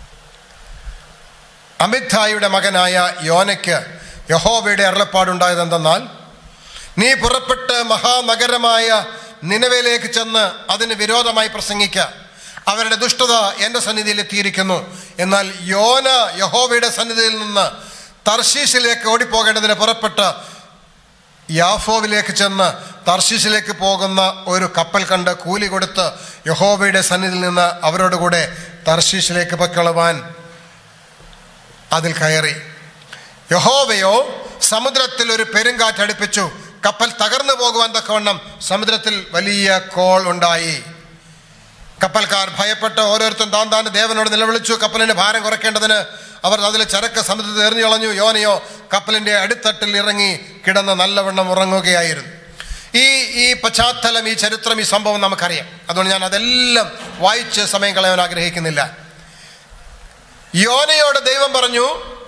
അമിത്ഥായുടെ മകനായ യോനയ്ക്ക് യഹോവയുടെ അരുളപ്പാടുണ്ടായതെന്തെന്നാൽ നീ പുറപ്പെട്ട് മഹാനഗരമായ നിലവിലേക്ക് ചെന്ന് അതിന് വിരോധമായി പ്രസംഗിക്ക അവരുടെ ദുഷ്ടത എൻ്റെ സന്നിധിയിൽ എത്തിയിരിക്കുന്നു എന്നാൽ യോന യഹോവയുടെ സന്നിധിയിൽ നിന്ന് തർശീസിലേക്ക് ഓടിപ്പോകേണ്ടതിന് പുറപ്പെട്ട് യാഫോവിലേക്ക് ചെന്ന് തർശീസിലേക്ക് പോകുന്ന ഒരു കപ്പൽ കണ്ട് കൂലി കൊടുത്ത് യഹോവയുടെ സന്നിധിയിൽ നിന്ന് അവരോട് കൂടെ തർശീസിലേക്ക് പൊക്കളവാൻ അതിൽ കയറി യഹോവയോ സമുദ്രത്തിൽ ഒരു പെരുങ്കാറ്റ് അടുപ്പിച്ചു കപ്പൽ തകർന്നു പോകുവാൻ തക്കവണ്ണം സമുദ്രത്തിൽ വലിയ കോൾ ഉണ്ടായി കപ്പൽക്കാർ ഭയപ്പെട്ട് ഓരോരുത്തരും താൻ താൻ ദേവനോട് നിലവിളിച്ചു കപ്പലിന്റെ ഭാരം കുറയ്ക്കേണ്ടതിന് അവർ അതിലെ ചരക്ക് സമുദ്രത്തിൽ എറിഞ്ഞു കളഞ്ഞു യോനയോ കപ്പലിന്റെ അടിത്തട്ടിൽ ഇറങ്ങി കിടന്ന് നല്ലവണ്ണം ഉറങ്ങുകയായിരുന്നു ഈ ഈ പശ്ചാത്തലം ഈ ചരിത്രം ഈ സംഭവം നമുക്കറിയാം അതുകൊണ്ട് ഞാൻ അതെല്ലാം വായിച്ച് സമയം കളയാൻ ആഗ്രഹിക്കുന്നില്ല യോനയോട് ദൈവം പറഞ്ഞു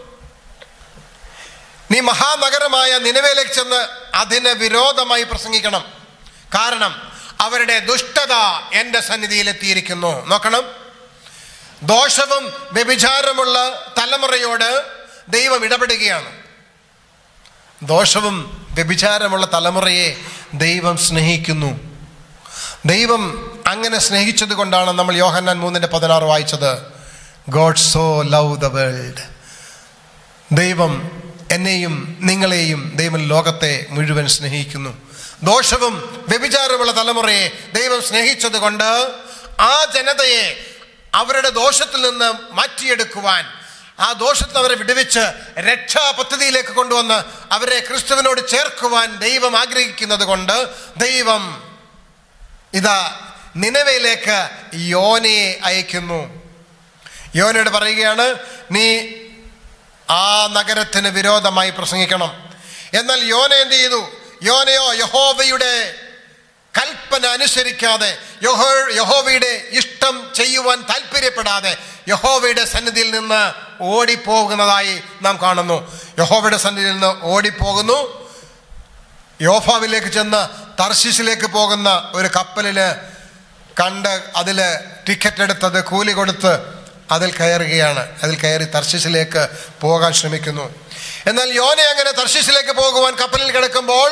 നീ മഹാനഗരമായ നിലവേലേക്ക് ചെന്ന് അതിന് വിരോധമായി പ്രസംഗിക്കണം കാരണം അവരുടെ ദുഷ്ടത എൻ്റെ സന്നിധിയിലെത്തിയിരിക്കുന്നു നോക്കണം ദോഷവും വ്യഭിചാരമുള്ള തലമുറയോട് ദൈവം ഇടപെടുകയാണ് ദോഷവും വ്യഭിചാരമുള്ള തലമുറയെ ദൈവം സ്നേഹിക്കുന്നു ദൈവം അങ്ങനെ സ്നേഹിച്ചത് കൊണ്ടാണ് നമ്മൾ യോഹന്നാൻ മൂന്നിൻ്റെ പതിനാറ് വായിച്ചത് God so love the world ദൈവം എന്നെയും നിങ്ങളെയും ദൈവം ലോകത്തെ മുഴുവൻ സ്നേഹിക്കുന്നു ദോഷവും വ്യഭിചാരമുള്ള തലമുറയെ ദൈവം സ്നേഹിച്ചത് കൊണ്ട് ആ ജനതയെ അവരുടെ ദോഷത്തിൽ നിന്ന് മാറ്റിയെടുക്കുവാൻ ആ ദോഷത്തിൽ അവരെ വിടുവിച്ച് രക്ഷാ പദ്ധതിയിലേക്ക് കൊണ്ടുവന്ന് അവരെ ക്രിസ്തുവിനോട് ചേർക്കുവാൻ ദൈവം ആഗ്രഹിക്കുന്നത് കൊണ്ട് ദൈവം ഇതാ നിലവയിലേക്ക് യോനയെ അയക്കുന്നു യോനയോട് പറയുകയാണ് നീ ആ നഗരത്തിന് വിരോധമായി പ്രസംഗിക്കണം എന്നാൽ യോന എന്ത് ചെയ്തു യോനയോ യഹോവയുടെ കൽപ്പന അനുസരിക്കാതെ യഹോ യഹോവയുടെ ഇഷ്ടം ചെയ്യുവാൻ താല്പര്യപ്പെടാതെ യഹോവയുടെ സന്നിധിയിൽ നിന്ന് ഓടിപ്പോകുന്നതായി നാം കാണുന്നു യഹോവയുടെ സന്നിധിയിൽ നിന്ന് ഓടിപ്പോകുന്നു യോഫാവിലേക്ക് ചെന്ന് തർശിസിലേക്ക് പോകുന്ന ഒരു കപ്പലിൽ കണ്ട് അതിൽ ടിക്കറ്റ് എടുത്തത് കൂലി കൊടുത്ത് അതിൽ കയറുകയാണ് അതിൽ കയറി തർശിസിലേക്ക് പോകാൻ ശ്രമിക്കുന്നു എന്നാൽ യോനെ അങ്ങനെ തർശിസിലേക്ക് പോകുവാൻ കപ്പലിൽ കിടക്കുമ്പോൾ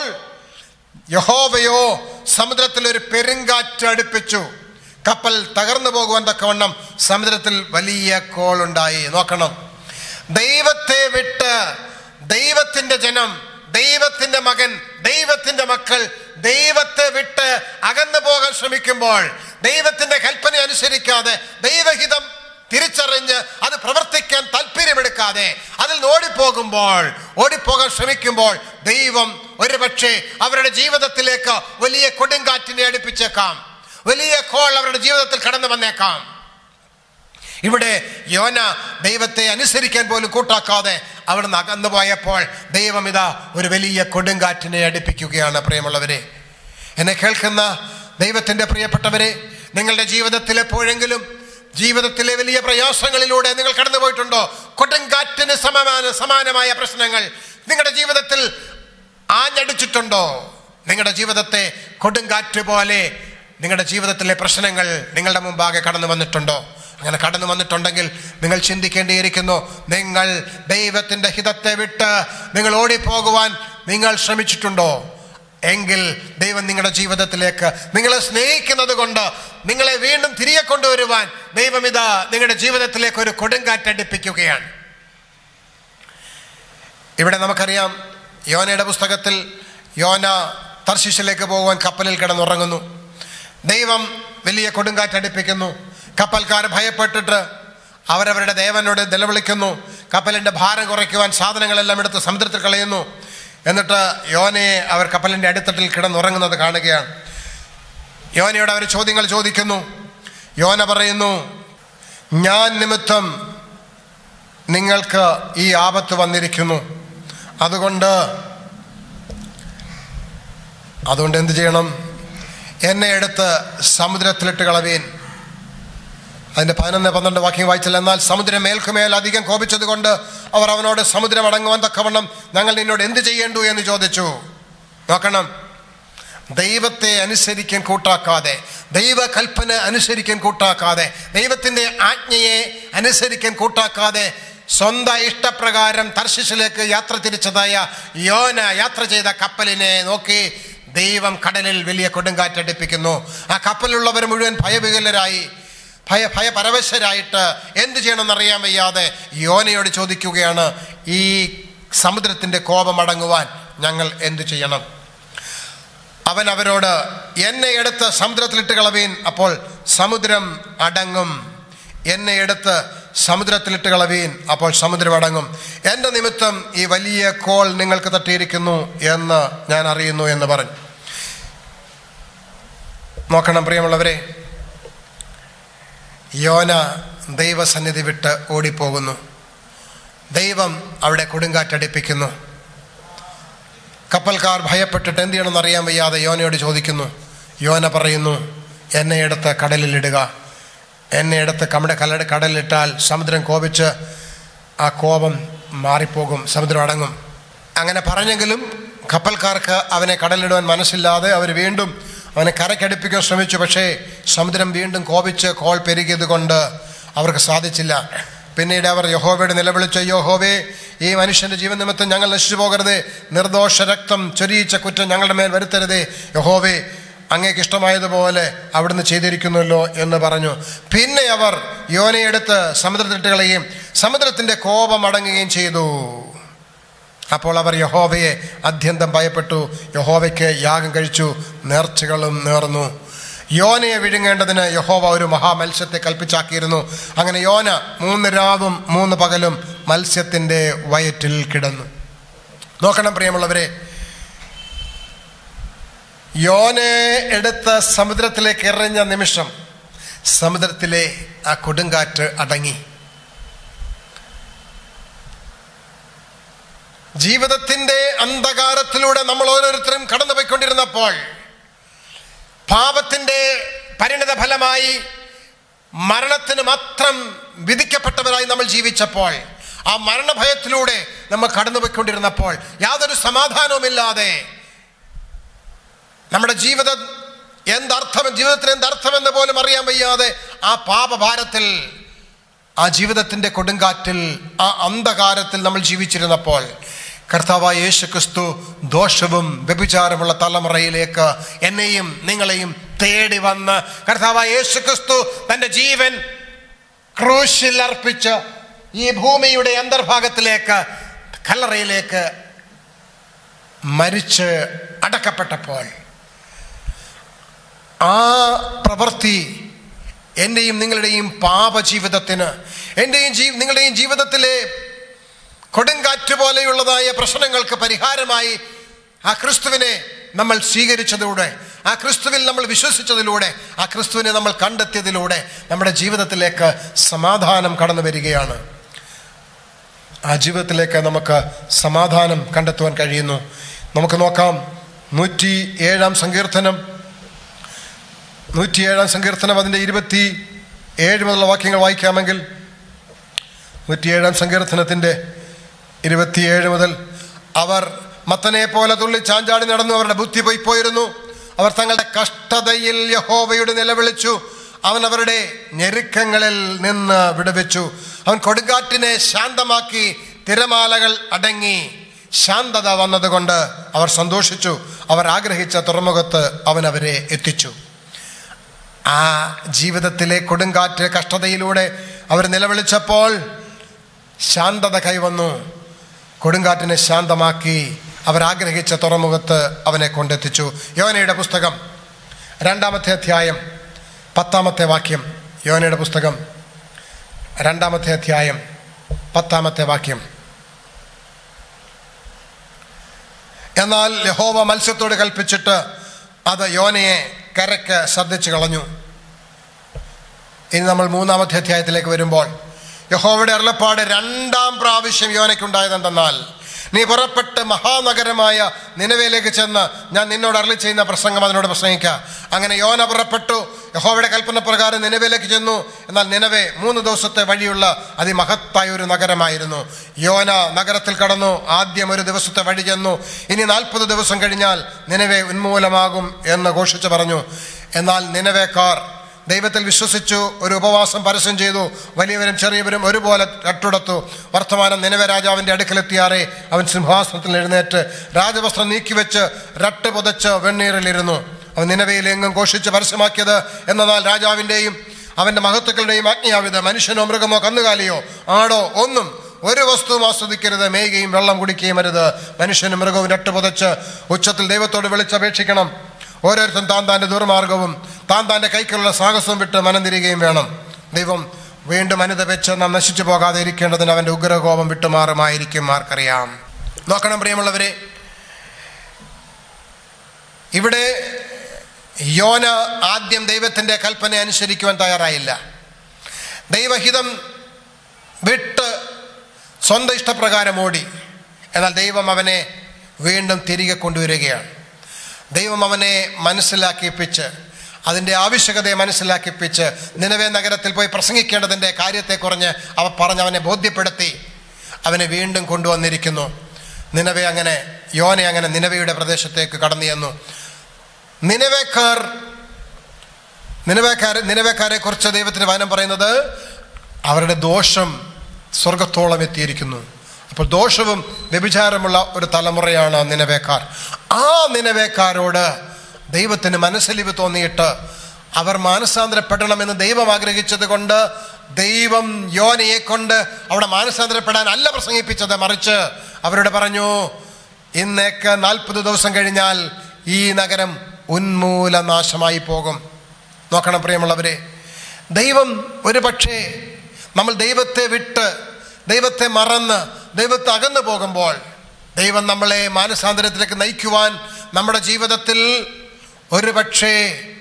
യഹോവയോ സമുദ്രത്തിൽ ഒരു പെരുങ്കാറ്റ് അടുപ്പിച്ചു കപ്പൽ തകർന്നു പോകുവാൻ തക്കവണ്ണം സമുദ്രത്തിൽ വലിയ കോളുണ്ടായി നോക്കണം ദൈവത്തെ വിട്ട് ദൈവത്തിന്റെ ജനം ദൈവത്തിന്റെ മകൻ ദൈവത്തിന്റെ മക്കൾ ദൈവത്തെ വിട്ട് അകന്നു പോകാൻ ശ്രമിക്കുമ്പോൾ ദൈവത്തിന്റെ കൽപ്പന അനുസരിക്കാതെ ദൈവഹിതം തിരിച്ചറിഞ്ഞ് അത് പ്രവർത്തിക്കാൻ താല്പര്യമെടുക്കാതെ അതിൽ നിന്ന് ഓടിപ്പോകുമ്പോൾ ഓടിപ്പോകാൻ ശ്രമിക്കുമ്പോൾ ദൈവം ഒരുപക്ഷെ അവരുടെ ജീവിതത്തിലേക്ക് വലിയ കൊടുങ്കാറ്റിനെ അടുപ്പിച്ചേക്കാം വലിയ കോൾ അവരുടെ ജീവിതത്തിൽ കടന്നു വന്നേക്കാം ഇവിടെ യോന ദൈവത്തെ അനുസരിക്കാൻ പോലും കൂട്ടാക്കാതെ അവിടുന്ന് അകന്നു പോയപ്പോൾ ദൈവം ഇതാ ഒരു വലിയ കൊടുങ്കാറ്റിനെ അടുപ്പിക്കുകയാണ് പ്രിയമുള്ളവരെ എന്നെ കേൾക്കുന്ന ദൈവത്തിൻ്റെ പ്രിയപ്പെട്ടവരെ നിങ്ങളുടെ ജീവിതത്തിൽ എപ്പോഴെങ്കിലും ജീവിതത്തിലെ വലിയ പ്രയാസങ്ങളിലൂടെ നിങ്ങൾ കടന്നു പോയിട്ടുണ്ടോ കൊടുങ്കാറ്റിന് സമാന സമാനമായ പ്രശ്നങ്ങൾ നിങ്ങളുടെ ജീവിതത്തിൽ ആഞ്ഞടിച്ചിട്ടുണ്ടോ നിങ്ങളുടെ ജീവിതത്തെ കൊടുങ്കാറ്റ് പോലെ നിങ്ങളുടെ ജീവിതത്തിലെ പ്രശ്നങ്ങൾ നിങ്ങളുടെ മുമ്പാകെ കടന്നു വന്നിട്ടുണ്ടോ അങ്ങനെ കടന്നു വന്നിട്ടുണ്ടെങ്കിൽ നിങ്ങൾ ചിന്തിക്കേണ്ടിയിരിക്കുന്നു നിങ്ങൾ ദൈവത്തിൻ്റെ ഹിതത്തെ വിട്ട് നിങ്ങൾ ഓടിപ്പോകുവാൻ നിങ്ങൾ ശ്രമിച്ചിട്ടുണ്ടോ എങ്കിൽ ദൈവം നിങ്ങളുടെ ജീവിതത്തിലേക്ക് നിങ്ങളെ സ്നേഹിക്കുന്നത് കൊണ്ട് നിങ്ങളെ വീണ്ടും തിരികെ കൊണ്ടുവരുവാൻ ദൈവം ഇതാ നിങ്ങളുടെ ജീവിതത്തിലേക്ക് ഒരു കൊടുങ്കാറ്റടിപ്പിക്കുകയാണ് ഇവിടെ നമുക്കറിയാം യോനയുടെ പുസ്തകത്തിൽ യോന തർശിഷിലേക്ക് പോകുവാൻ കപ്പലിൽ കിടന്നുറങ്ങുന്നു ദൈവം വലിയ കൊടുങ്കാറ്റടിപ്പിക്കുന്നു കപ്പൽക്കാർ ഭയപ്പെട്ടിട്ട് അവരവരുടെ ദേവനോട് നിലവിളിക്കുന്നു കപ്പലിൻ്റെ ഭാരം കുറയ്ക്കുവാൻ സാധനങ്ങളെല്ലാം എടുത്ത് സമുദ്രത്തിൽ കളയുന്നു എന്നിട്ട് യോനയെ അവർ കപ്പലിൻ്റെ അടിത്തട്ടിൽ കിടന്നുറങ്ങുന്നത് കാണുകയാണ് യോനയോട് അവർ ചോദ്യങ്ങൾ ചോദിക്കുന്നു യോന പറയുന്നു ഞാൻ നിമിത്തം നിങ്ങൾക്ക് ഈ ആപത്ത് വന്നിരിക്കുന്നു അതുകൊണ്ട് അതുകൊണ്ട് എന്ത് ചെയ്യണം എന്നെ എടുത്ത് സമുദ്രത്തിലിട്ട് കളവീൻ അതിൻ്റെ പതിനൊന്ന് പന്ത്രണ്ട് വാക്യം വായിച്ചില്ല എന്നാൽ സമുദ്രം മേൽക്കുമേൽ അധികം കോപിച്ചതുകൊണ്ട് അവർ അവനോട് സമുദ്രം അടങ്ങുവാൻ തക്കവണ്ണം ഞങ്ങൾ നിന്നോട് എന്ത് ചെയ്യേണ്ടു എന്ന് ചോദിച്ചു നോക്കണം ദൈവത്തെ അനുസരിക്കാൻ കൂട്ടാക്കാതെ ദൈവകൽപ്പന അനുസരിക്കാൻ കൂട്ടാക്കാതെ ദൈവത്തിൻ്റെ ആജ്ഞയെ അനുസരിക്കാൻ കൂട്ടാക്കാതെ സ്വന്തം ഇഷ്ടപ്രകാരം തർശിഷിലേക്ക് യാത്ര തിരിച്ചതായ യോന യാത്ര ചെയ്ത കപ്പലിനെ നോക്കി ദൈവം കടലിൽ വലിയ കൊടുങ്കാറ്റടിപ്പിക്കുന്നു ആ കപ്പലിലുള്ളവർ മുഴുവൻ ഭയവികലരായി ഭയ ഭയപരവശരായിട്ട് എന്ത് ചെയ്യണമെന്നറിയാൻ വയ്യാതെ യോനയോട് ചോദിക്കുകയാണ് ഈ സമുദ്രത്തിൻ്റെ കോപം അടങ്ങുവാൻ ഞങ്ങൾ എന്തു ചെയ്യണം അവൻ അവരോട് എന്നെ എടുത്ത് സമുദ്രത്തിലിട്ട് കളവീൻ അപ്പോൾ സമുദ്രം അടങ്ങും എന്നെ എടുത്ത് സമുദ്രത്തിലിട്ട് കളവീൻ അപ്പോൾ സമുദ്രം അടങ്ങും എൻ്റെ നിമിത്തം ഈ വലിയ കോൾ നിങ്ങൾക്ക് തട്ടിയിരിക്കുന്നു എന്ന് ഞാൻ അറിയുന്നു എന്ന് പറഞ്ഞു നോക്കണം പ്രിയമുള്ളവരെ യോന ദൈവസന്നിധി വിട്ട് ഓടിപ്പോകുന്നു ദൈവം അവിടെ കൊടുങ്കാറ്റടിപ്പിക്കുന്നു കപ്പൽക്കാർ ഭയപ്പെട്ടിട്ട് എന്ത് ചെയ്യണമെന്ന് അറിയാൻ വയ്യാതെ യോനയോട് ചോദിക്കുന്നു യോന പറയുന്നു എന്നെ എടുത്ത് കടലിലിടുക എന്നെ എടുത്ത് കമ്മടെ കല കടലിലിട്ടാൽ സമുദ്രം കോപിച്ച് ആ കോപം മാറിപ്പോകും സമുദ്രം അടങ്ങും അങ്ങനെ പറഞ്ഞെങ്കിലും കപ്പൽക്കാർക്ക് അവനെ കടലിടുവാൻ മനസ്സില്ലാതെ അവർ വീണ്ടും അവനെ കരക്കടുപ്പിക്കാൻ ശ്രമിച്ചു പക്ഷേ സമുദ്രം വീണ്ടും കോപിച്ച് കോൾ പെരുകിയത് കൊണ്ട് അവർക്ക് സാധിച്ചില്ല പിന്നീട് അവർ യഹോവയുടെ നിലവിളിച്ച യഹോവേ ഈ മനുഷ്യന്റെ ജീവൻ നിമിത്തം ഞങ്ങൾ നശിച്ചു പോകരുതേ നിർദോഷ രക്തം ചൊരിയിച്ച കുറ്റം ഞങ്ങളുടെ മേൽ വരുത്തരുതേ യഹോവേ അങ്ങേക്ക് ഇഷ്ടമായതുപോലെ അവിടുന്ന് ചെയ്തിരിക്കുന്നല്ലോ എന്ന് പറഞ്ഞു പിന്നെ അവർ യോനയെടുത്ത് സമുദ്രത്തിലിട്ട് കളയുകയും സമുദ്രത്തിന്റെ കോപം അടങ്ങുകയും ചെയ്തു അപ്പോൾ അവർ യഹോവയെ അത്യന്തം ഭയപ്പെട്ടു യഹോവയ്ക്ക് യാഗം കഴിച്ചു നേർച്ചകളും നേർന്നു യോനയെ വിഴുങ്ങേണ്ടതിന് യഹോവ ഒരു മഹാമത്സ്യത്തെ കൽപ്പിച്ചാക്കിയിരുന്നു അങ്ങനെ യോന മൂന്ന് രാവും മൂന്ന് പകലും മത്സ്യത്തിൻ്റെ വയറ്റിൽ കിടന്നു നോക്കണം പ്രിയമുള്ളവരെ യോനയെ എടുത്ത് സമുദ്രത്തിലേക്ക് എറിഞ്ഞ നിമിഷം സമുദ്രത്തിലെ ആ കൊടുങ്കാറ്റ് അടങ്ങി ജീവിതത്തിന്റെ അന്ധകാരത്തിലൂടെ നമ്മൾ ഓരോരുത്തരും കടന്നുപോയിക്കൊണ്ടിരുന്നപ്പോൾ പാപത്തിന്റെ പരിണിത ഫലമായി മരണത്തിന് മാത്രം വിധിക്കപ്പെട്ടവരായി നമ്മൾ ജീവിച്ചപ്പോൾ ആ മരണഭയത്തിലൂടെ നമ്മൾ കടന്നുപോയിക്കൊണ്ടിരുന്നപ്പോൾ യാതൊരു സമാധാനവുമില്ലാതെ നമ്മുടെ ജീവിതം എന്തർത്ഥം ജീവിതത്തിന് എന്തർത്ഥമെന്ന് പോലും അറിയാൻ വയ്യാതെ ആ പാപഭാരത്തിൽ ആ ജീവിതത്തിന്റെ കൊടുങ്കാറ്റിൽ ആ അന്ധകാരത്തിൽ നമ്മൾ ജീവിച്ചിരുന്നപ്പോൾ കർത്താവായ യേശു ക്രിസ്തു ദോഷവും വ്യഭിചാരമുള്ള തലമുറയിലേക്ക് എന്നെയും നിങ്ങളെയും തേടി വന്ന് കർത്താവായ യേശു ക്രിസ്തു തൻ്റെ ജീവൻ ക്രൂശിൽ അർപ്പിച്ച് ഈ ഭൂമിയുടെ അന്തർഭാഗത്തിലേക്ക് കല്ലറയിലേക്ക് മരിച്ച് അടക്കപ്പെട്ടപ്പോൾ ആ പ്രവൃത്തി എൻ്റെയും നിങ്ങളുടെയും പാപജീവിതത്തിന് എൻ്റെയും ജീ നിങ്ങളുടെയും ജീവിതത്തിലെ കൊടുങ്കാറ്റ് പോലെയുള്ളതായ പ്രശ്നങ്ങൾക്ക് പരിഹാരമായി ആ ക്രിസ്തുവിനെ നമ്മൾ സ്വീകരിച്ചതിലൂടെ ആ ക്രിസ്തുവിൽ നമ്മൾ വിശ്വസിച്ചതിലൂടെ ആ ക്രിസ്തുവിനെ നമ്മൾ കണ്ടെത്തിയതിലൂടെ നമ്മുടെ ജീവിതത്തിലേക്ക് സമാധാനം കടന്നു വരികയാണ് ആ ജീവിതത്തിലേക്ക് നമുക്ക് സമാധാനം കണ്ടെത്തുവാൻ കഴിയുന്നു നമുക്ക് നോക്കാം നൂറ്റി ഏഴാം സങ്കീർത്തനം നൂറ്റിയേഴാം സങ്കീർത്തനം അതിൻ്റെ ഇരുപത്തി ഏഴ് മുതലുള്ള വാക്യങ്ങൾ വായിക്കാമെങ്കിൽ നൂറ്റിയേഴാം സങ്കീർത്തനത്തിൻ്റെ ഇരുപത്തിയേഴ് മുതൽ അവർ മത്തനെ പോലെ തുള്ളി ചാഞ്ചാടി നടന്നു അവരുടെ ബുദ്ധി പോയിപ്പോയിരുന്നു അവർ തങ്ങളുടെ കഷ്ടതയിൽ യഹോവയുടെ നിലവിളിച്ചു അവൻ അവരുടെ ഞെരുക്കങ്ങളിൽ നിന്ന് വിടുവിച്ചു അവൻ കൊടുങ്കാറ്റിനെ ശാന്തമാക്കി തിരമാലകൾ അടങ്ങി ശാന്തത വന്നതുകൊണ്ട് അവർ സന്തോഷിച്ചു അവർ ആഗ്രഹിച്ച തുറമുഖത്ത് അവൻ അവരെ എത്തിച്ചു ആ ജീവിതത്തിലെ കൊടുങ്കാറ്റ് കഷ്ടതയിലൂടെ അവർ നിലവിളിച്ചപ്പോൾ ശാന്തത കൈവന്നു കൊടുങ്കാറ്റിനെ ശാന്തമാക്കി അവരാഗ്രഹിച്ച തുറമുഖത്ത് അവനെ കൊണ്ടെത്തിച്ചു യോനയുടെ പുസ്തകം രണ്ടാമത്തെ അധ്യായം പത്താമത്തെ വാക്യം യോനയുടെ പുസ്തകം രണ്ടാമത്തെ അധ്യായം പത്താമത്തെ വാക്യം എന്നാൽ യഹോവ മത്സ്യത്തോട് കൽപ്പിച്ചിട്ട് അത് യോനയെ കരക്ക് ശ്രദ്ധിച്ചു കളഞ്ഞു ഇനി നമ്മൾ മൂന്നാമത്തെ അധ്യായത്തിലേക്ക് വരുമ്പോൾ യഹോവയുടെ അരുളപ്പാട് രണ്ടാം പ്രാവശ്യം യോനയ്ക്കുണ്ടായതെന്തെന്നാൽ നീ പുറപ്പെട്ട് മഹാനഗരമായ നിലവിലേക്ക് ചെന്ന് ഞാൻ നിന്നോട് അരളി ചെയ്യുന്ന പ്രസംഗം അതിനോട് പ്രസംഗിക്കുക അങ്ങനെ യോന പുറപ്പെട്ടു യഹോവയുടെ കൽപ്പന പ്രകാരം നിലവിലേക്ക് ചെന്നു എന്നാൽ നിലവെ മൂന്ന് ദിവസത്തെ വഴിയുള്ള അതിമഹത്തായ ഒരു നഗരമായിരുന്നു യോന നഗരത്തിൽ കടന്നു ആദ്യം ഒരു ദിവസത്തെ വഴി ചെന്നു ഇനി നാൽപ്പത് ദിവസം കഴിഞ്ഞാൽ നിലവെ ഉന്മൂലമാകും എന്ന് ഘോഷിച്ചു പറഞ്ഞു എന്നാൽ നിലവേക്കാർ ദൈവത്തിൽ വിശ്വസിച്ചു ഒരു ഉപവാസം പരസ്യം ചെയ്തു വലിയവരും ചെറിയവരും ഒരുപോലെ കട്ടുടത്തു വർത്തമാനം നിലവെ രാജാവിൻ്റെ അടുക്കലെത്തിയാറെ അവൻ സിംഹാസനത്തിൽ എഴുന്നേറ്റ് രാജവസ്ത്രം നീക്കിവെച്ച് രട്ട് പുതച്ച് വെണ്ണീറിലിരുന്നു അവൻ നിലവയിൽ എങ്ങും ഘോഷിച്ച് പരസ്യമാക്കിയത് എന്നാൽ രാജാവിൻ്റെയും അവൻ്റെ മഹത്തുക്കളുടെയും ആജ്ഞാവിധ മനുഷ്യനോ മൃഗമോ കന്നുകാലിയോ ആടോ ഒന്നും ഒരു വസ്തുവും ആസ്വദിക്കരുത് മേയുകയും വെള്ളം കുടിക്കുകയും അരുത് മനുഷ്യനും മൃഗവും രട്ട് പുതച്ച് ഉച്ചത്തിൽ ദൈവത്തോട് വിളിച്ചപേക്ഷിക്കണം ഓരോരുത്തരും താൻ താൻ്റെ ദുർമാർഗവും താൻ താൻ്റെ കൈക്കുള്ള സാഹസവും വിട്ട് മനം തിരികെയും വേണം ദൈവം വീണ്ടും അനുത വെച്ച് നാം നശിച്ചു പോകാതെ ഇരിക്കേണ്ടതിന് അവൻ്റെ ഉഗ്രകോപം വിട്ടുമാറുമായിരിക്കും ആർക്കറിയാം നോക്കണം പ്രിയമുള്ളവരെ ഇവിടെ യോന ആദ്യം ദൈവത്തിൻ്റെ കൽപ്പന അനുസരിക്കുവാൻ തയ്യാറായില്ല ദൈവഹിതം വിട്ട് സ്വന്തം ഇഷ്ടപ്രകാരം ഓടി എന്നാൽ ദൈവം അവനെ വീണ്ടും തിരികെ കൊണ്ടുവരികയാണ് ദൈവം അവനെ മനസ്സിലാക്കിപ്പിച്ച് അതിൻ്റെ ആവശ്യകതയെ മനസ്സിലാക്കിപ്പിച്ച് നിലവേ നഗരത്തിൽ പോയി പ്രസംഗിക്കേണ്ടതിൻ്റെ കാര്യത്തെക്കുറിഞ്ഞ് അവ പറഞ്ഞ് അവനെ ബോധ്യപ്പെടുത്തി അവനെ വീണ്ടും കൊണ്ടുവന്നിരിക്കുന്നു നിലവെ അങ്ങനെ യോനെ അങ്ങനെ നിലവയുടെ പ്രദേശത്തേക്ക് കടന്നു ചെന്നു നിലവേക്കാർ നിലവേക്കാരെ നിലവേക്കാരെ കുറിച്ച് ദൈവത്തിന് വചനം പറയുന്നത് അവരുടെ ദോഷം സ്വർഗത്തോളം എത്തിയിരിക്കുന്നു അപ്പോൾ ദോഷവും വ്യഭിചാരമുള്ള ഒരു തലമുറയാണ് നിലവേക്കാർ ആ നിലവേക്കാരോട് ദൈവത്തിന് മനസ്സലിവ് തോന്നിയിട്ട് അവർ മാനസാന്തരപ്പെടണമെന്ന് ദൈവം ആഗ്രഹിച്ചത് കൊണ്ട് ദൈവം യോനയെ കൊണ്ട് അവിടെ മാനസാന്തരപ്പെടാൻ അല്ല പ്രസംഗിപ്പിച്ചത് മറിച്ച് അവരോട് പറഞ്ഞു ഇന്നേക്ക് നാൽപ്പത് ദിവസം കഴിഞ്ഞാൽ ഈ നഗരം ഉന്മൂലനാശമായി പോകും നോക്കണം പ്രിയമുള്ളവരെ ദൈവം ഒരു പക്ഷേ നമ്മൾ ദൈവത്തെ വിട്ട് ദൈവത്തെ മറന്ന് ദൈവത്തെ അകന്നു പോകുമ്പോൾ ദൈവം നമ്മളെ മാനസാന്തരത്തിലേക്ക് നയിക്കുവാൻ നമ്മുടെ ജീവിതത്തിൽ ഒരു പക്ഷേ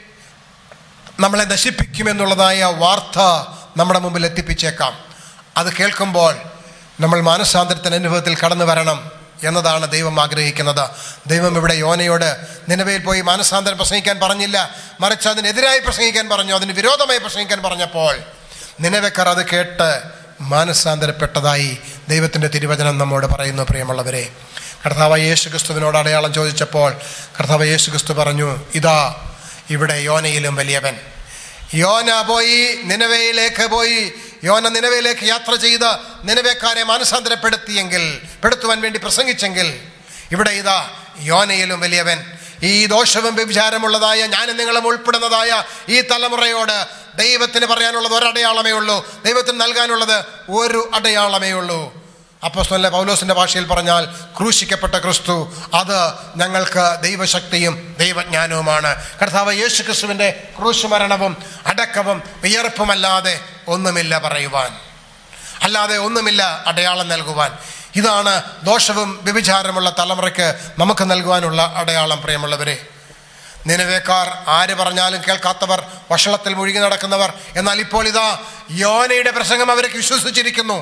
നമ്മളെ നശിപ്പിക്കുമെന്നുള്ളതായ വാർത്ത നമ്മുടെ മുമ്പിൽ എത്തിപ്പിച്ചേക്കാം അത് കേൾക്കുമ്പോൾ നമ്മൾ മാനസാന്തരത്തിൻ്റെ അനുഭവത്തിൽ കടന്നു വരണം എന്നതാണ് ദൈവം ആഗ്രഹിക്കുന്നത് ദൈവം ഇവിടെ യോനയോട് നിലവയിൽ പോയി മാനസാന്തരം പ്രസംഗിക്കാൻ പറഞ്ഞില്ല മറിച്ച് അതിനെതിരായി പ്രസംഗിക്കാൻ പറഞ്ഞു അതിന് വിരോധമായി പ്രസംഗിക്കാൻ പറഞ്ഞപ്പോൾ നിലവെക്കാർ അത് കേട്ട് മാനസാന്തരപ്പെട്ടതായി ദൈവത്തിൻ്റെ തിരുവചനം നമ്മോട് പറയുന്നു പ്രിയമുള്ളവരെ കർത്താവ് യേശു ക്രിസ്തുവിനോട് അടയാളം ചോദിച്ചപ്പോൾ കർത്താവ് യേശു ക്രിസ്തു പറഞ്ഞു ഇതാ ഇവിടെ യോനയിലും വലിയവൻ യോന പോയി നിലവയിലേക്ക് പോയി യോന നിലവയിലേക്ക് യാത്ര ചെയ്ത് നിലവേക്കാരെ മാനസാന്തരപ്പെടുത്തിയെങ്കിൽ പെടുത്തുവാൻ വേണ്ടി പ്രസംഗിച്ചെങ്കിൽ ഇവിടെ ഇതാ യോനയിലും വലിയവൻ ഈ ദോഷവും വ്യഭിചാരമുള്ളതായ ഞാനും നിങ്ങളും ഉൾപ്പെടുന്നതായ ഈ തലമുറയോട് ദൈവത്തിന് പറയാനുള്ളത് ഒരടയാളമേ ഉള്ളൂ ദൈവത്തിന് നൽകാനുള്ളത് ഒരു അടയാളമേ ഉള്ളൂ അപ്പോസ്തലനെ പൗലോസിന്റെ ഭാഷയിൽ പറഞ്ഞാൽ ക്രൂശിക്കപ്പെട്ട ക്രിസ്തു അത് ഞങ്ങൾക്ക് ദൈവശക്തിയും ദൈവജ്ഞാനവുമാണ് കർത്താവ് യേശു ക്രിസ്തുവിൻ്റെ ക്രൂശ് മരണവും അടക്കവും വിയർപ്പുമല്ലാതെ ഒന്നുമില്ല പറയുവാൻ അല്ലാതെ ഒന്നുമില്ല അടയാളം നൽകുവാൻ ഇതാണ് ദോഷവും വ്യഭിചാരമുള്ള തലമുറയ്ക്ക് നമുക്ക് നൽകുവാനുള്ള അടയാളം പ്രിയമുള്ളവരെ നിലവേക്കാർ ആര് പറഞ്ഞാലും കേൾക്കാത്തവർ വഷളത്തിൽ മുഴുകി നടക്കുന്നവർ എന്നാൽ ഇപ്പോൾ ഇതാ യോനയുടെ പ്രസംഗം അവർക്ക് വിശ്വസിച്ചിരിക്കുന്നു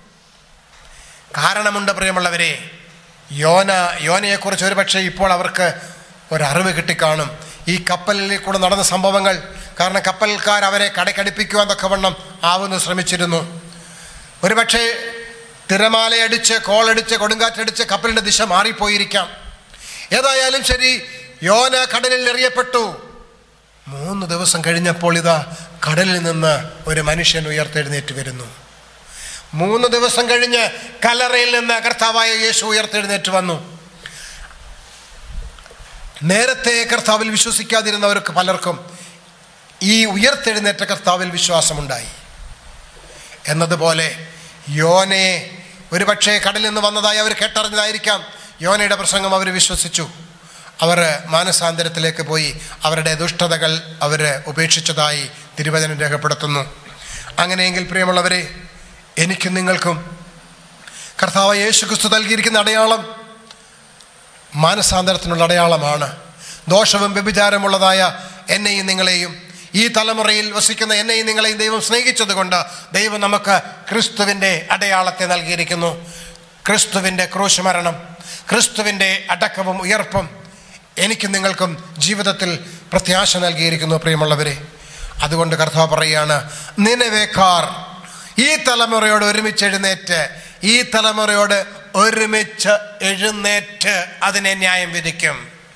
കാരണമുണ്ട് പ്രിയമുള്ളവരെ യോന യോനയെക്കുറിച്ച് ഒരു പക്ഷേ ഇപ്പോൾ അവർക്ക് ഒരറിവ് കിട്ടിക്കാണും ഈ കപ്പലിൽ കൂടെ നടന്ന സംഭവങ്ങൾ കാരണം കപ്പൽക്കാർ അവരെ കടക്കടിപ്പിക്കുവാൻ തക്കവണ്ണം ആവുന്നു ശ്രമിച്ചിരുന്നു ഒരുപക്ഷെ തിരമാലയടിച്ച് കോളടിച്ച് കൊടുങ്കാറ്റടിച്ച് കപ്പലിൻ്റെ ദിശ മാറിപ്പോയിരിക്കാം ഏതായാലും ശരി യോന കടലിൽ എറിയപ്പെട്ടു മൂന്ന് ദിവസം കഴിഞ്ഞപ്പോൾ ഇതാ കടലിൽ നിന്ന് ഒരു മനുഷ്യൻ ഉയർത്തെഴുന്നേറ്റ് വരുന്നു മൂന്ന് ദിവസം കഴിഞ്ഞ് കല്ലറയിൽ നിന്ന് കർത്താവായ യേശു ഉയർത്തെഴുന്നേറ്റ് വന്നു നേരത്തെ കർത്താവിൽ വിശ്വസിക്കാതിരുന്നവർക്ക് പലർക്കും ഈ ഉയർത്തെഴുന്നേറ്റ കർത്താവിൽ വിശ്വാസമുണ്ടായി എന്നതുപോലെ യോനയെ ഒരുപക്ഷെ കടലിൽ നിന്ന് വന്നതായി അവർ കേട്ടറിഞ്ഞതായിരിക്കാം യോനയുടെ പ്രസംഗം അവർ വിശ്വസിച്ചു അവർ മാനസാന്തരത്തിലേക്ക് പോയി അവരുടെ ദുഷ്ടതകൾ അവർ ഉപേക്ഷിച്ചതായി തിരുവചനം രേഖപ്പെടുത്തുന്നു അങ്ങനെയെങ്കിൽ പ്രിയമുള്ളവരെ എനിക്കും നിങ്ങൾക്കും കർത്താവ് യേശു ക്രിസ്തു നൽകിയിരിക്കുന്ന അടയാളം മാനസാന്തരത്തിനുള്ള അടയാളമാണ് ദോഷവും വ്യഭിചാരമുള്ളതായ എന്നെയും നിങ്ങളെയും ഈ തലമുറയിൽ വസിക്കുന്ന എന്നെയും നിങ്ങളെയും ദൈവം സ്നേഹിച്ചതുകൊണ്ട് ദൈവം നമുക്ക് ക്രിസ്തുവിൻ്റെ അടയാളത്തെ നൽകിയിരിക്കുന്നു ക്രിസ്തുവിൻ്റെ ക്രൂശ് മരണം ക്രിസ്തുവിൻ്റെ അടക്കവും ഉയർപ്പും എനിക്കും നിങ്ങൾക്കും ജീവിതത്തിൽ പ്രത്യാശ നൽകിയിരിക്കുന്നു പ്രിയമുള്ളവരെ അതുകൊണ്ട് കർത്താവ് പറയുകയാണ് നിലവേക്കാർ ഈ തലമുറയോട് ഒരുമിച്ച് എഴുന്നേറ്റ് ഈ തലമുറയോട് ഒരുമിച്ച് എഴുന്നേറ്റ് അതിനെ ന്യായം വിധിക്കും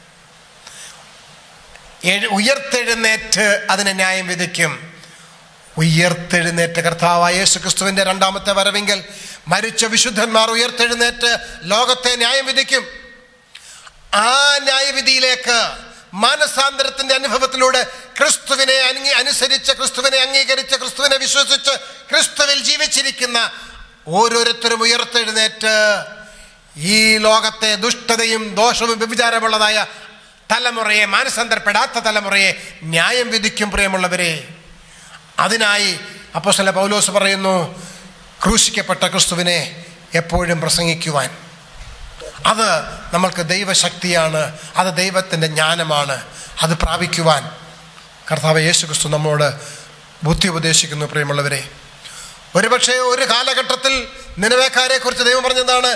എഴു- ഉയർത്തെഴുന്നേറ്റ് അതിനെ ന്യായം വിധിക്കും ഉയർത്തെഴുന്നേറ്റ് കർത്താവായ യേശു ക്രിസ്തുവിന്റെ രണ്ടാമത്തെ വരവെങ്കിൽ മരിച്ച വിശുദ്ധന്മാർ ഉയർത്തെഴുന്നേറ്റ് ലോകത്തെ ന്യായം വിധിക്കും ആ ന്യായവിധിയിലേക്ക് മാനസാന്തരത്തിന്റെ അനുഭവത്തിലൂടെ ക്രിസ്തുവിനെ അംഗീ അനുസരിച്ച് ക്രിസ്തുവിനെ അംഗീകരിച്ച് ക്രിസ്തുവിനെ വിശ്വസിച്ച് ക്രിസ്തുവിൽ ജീവിച്ചിരിക്കുന്ന ഓരോരുത്തരും ഉയർത്തെഴുന്നേറ്റ് ഈ ലോകത്തെ ദുഷ്ടതയും ദോഷവും വ്യഭിചാരമുള്ളതായ തലമുറയെ മാനസാന്തരപ്പെടാത്ത തലമുറയെ ന്യായം വിധിക്കും പ്രിയമുള്ളവരെ അതിനായി അപ്പോസ്തല പൗലോസ് പറയുന്നു ക്രൂശിക്കപ്പെട്ട ക്രിസ്തുവിനെ എപ്പോഴും പ്രസംഗിക്കുവാൻ അത് നമ്മൾക്ക് ദൈവശക്തിയാണ് അത് ദൈവത്തിൻ്റെ ജ്ഞാനമാണ് അത് പ്രാപിക്കുവാൻ കർത്താവ് യേശു ക്രിസ്തു നമ്മോട് ബുദ്ധി ഉപദേശിക്കുന്നു പ്രിയമുള്ളവരെ ഒരുപക്ഷെ ഒരു കാലഘട്ടത്തിൽ നിലവേക്കാരെ കുറിച്ച് ദൈവം പറഞ്ഞതാണ്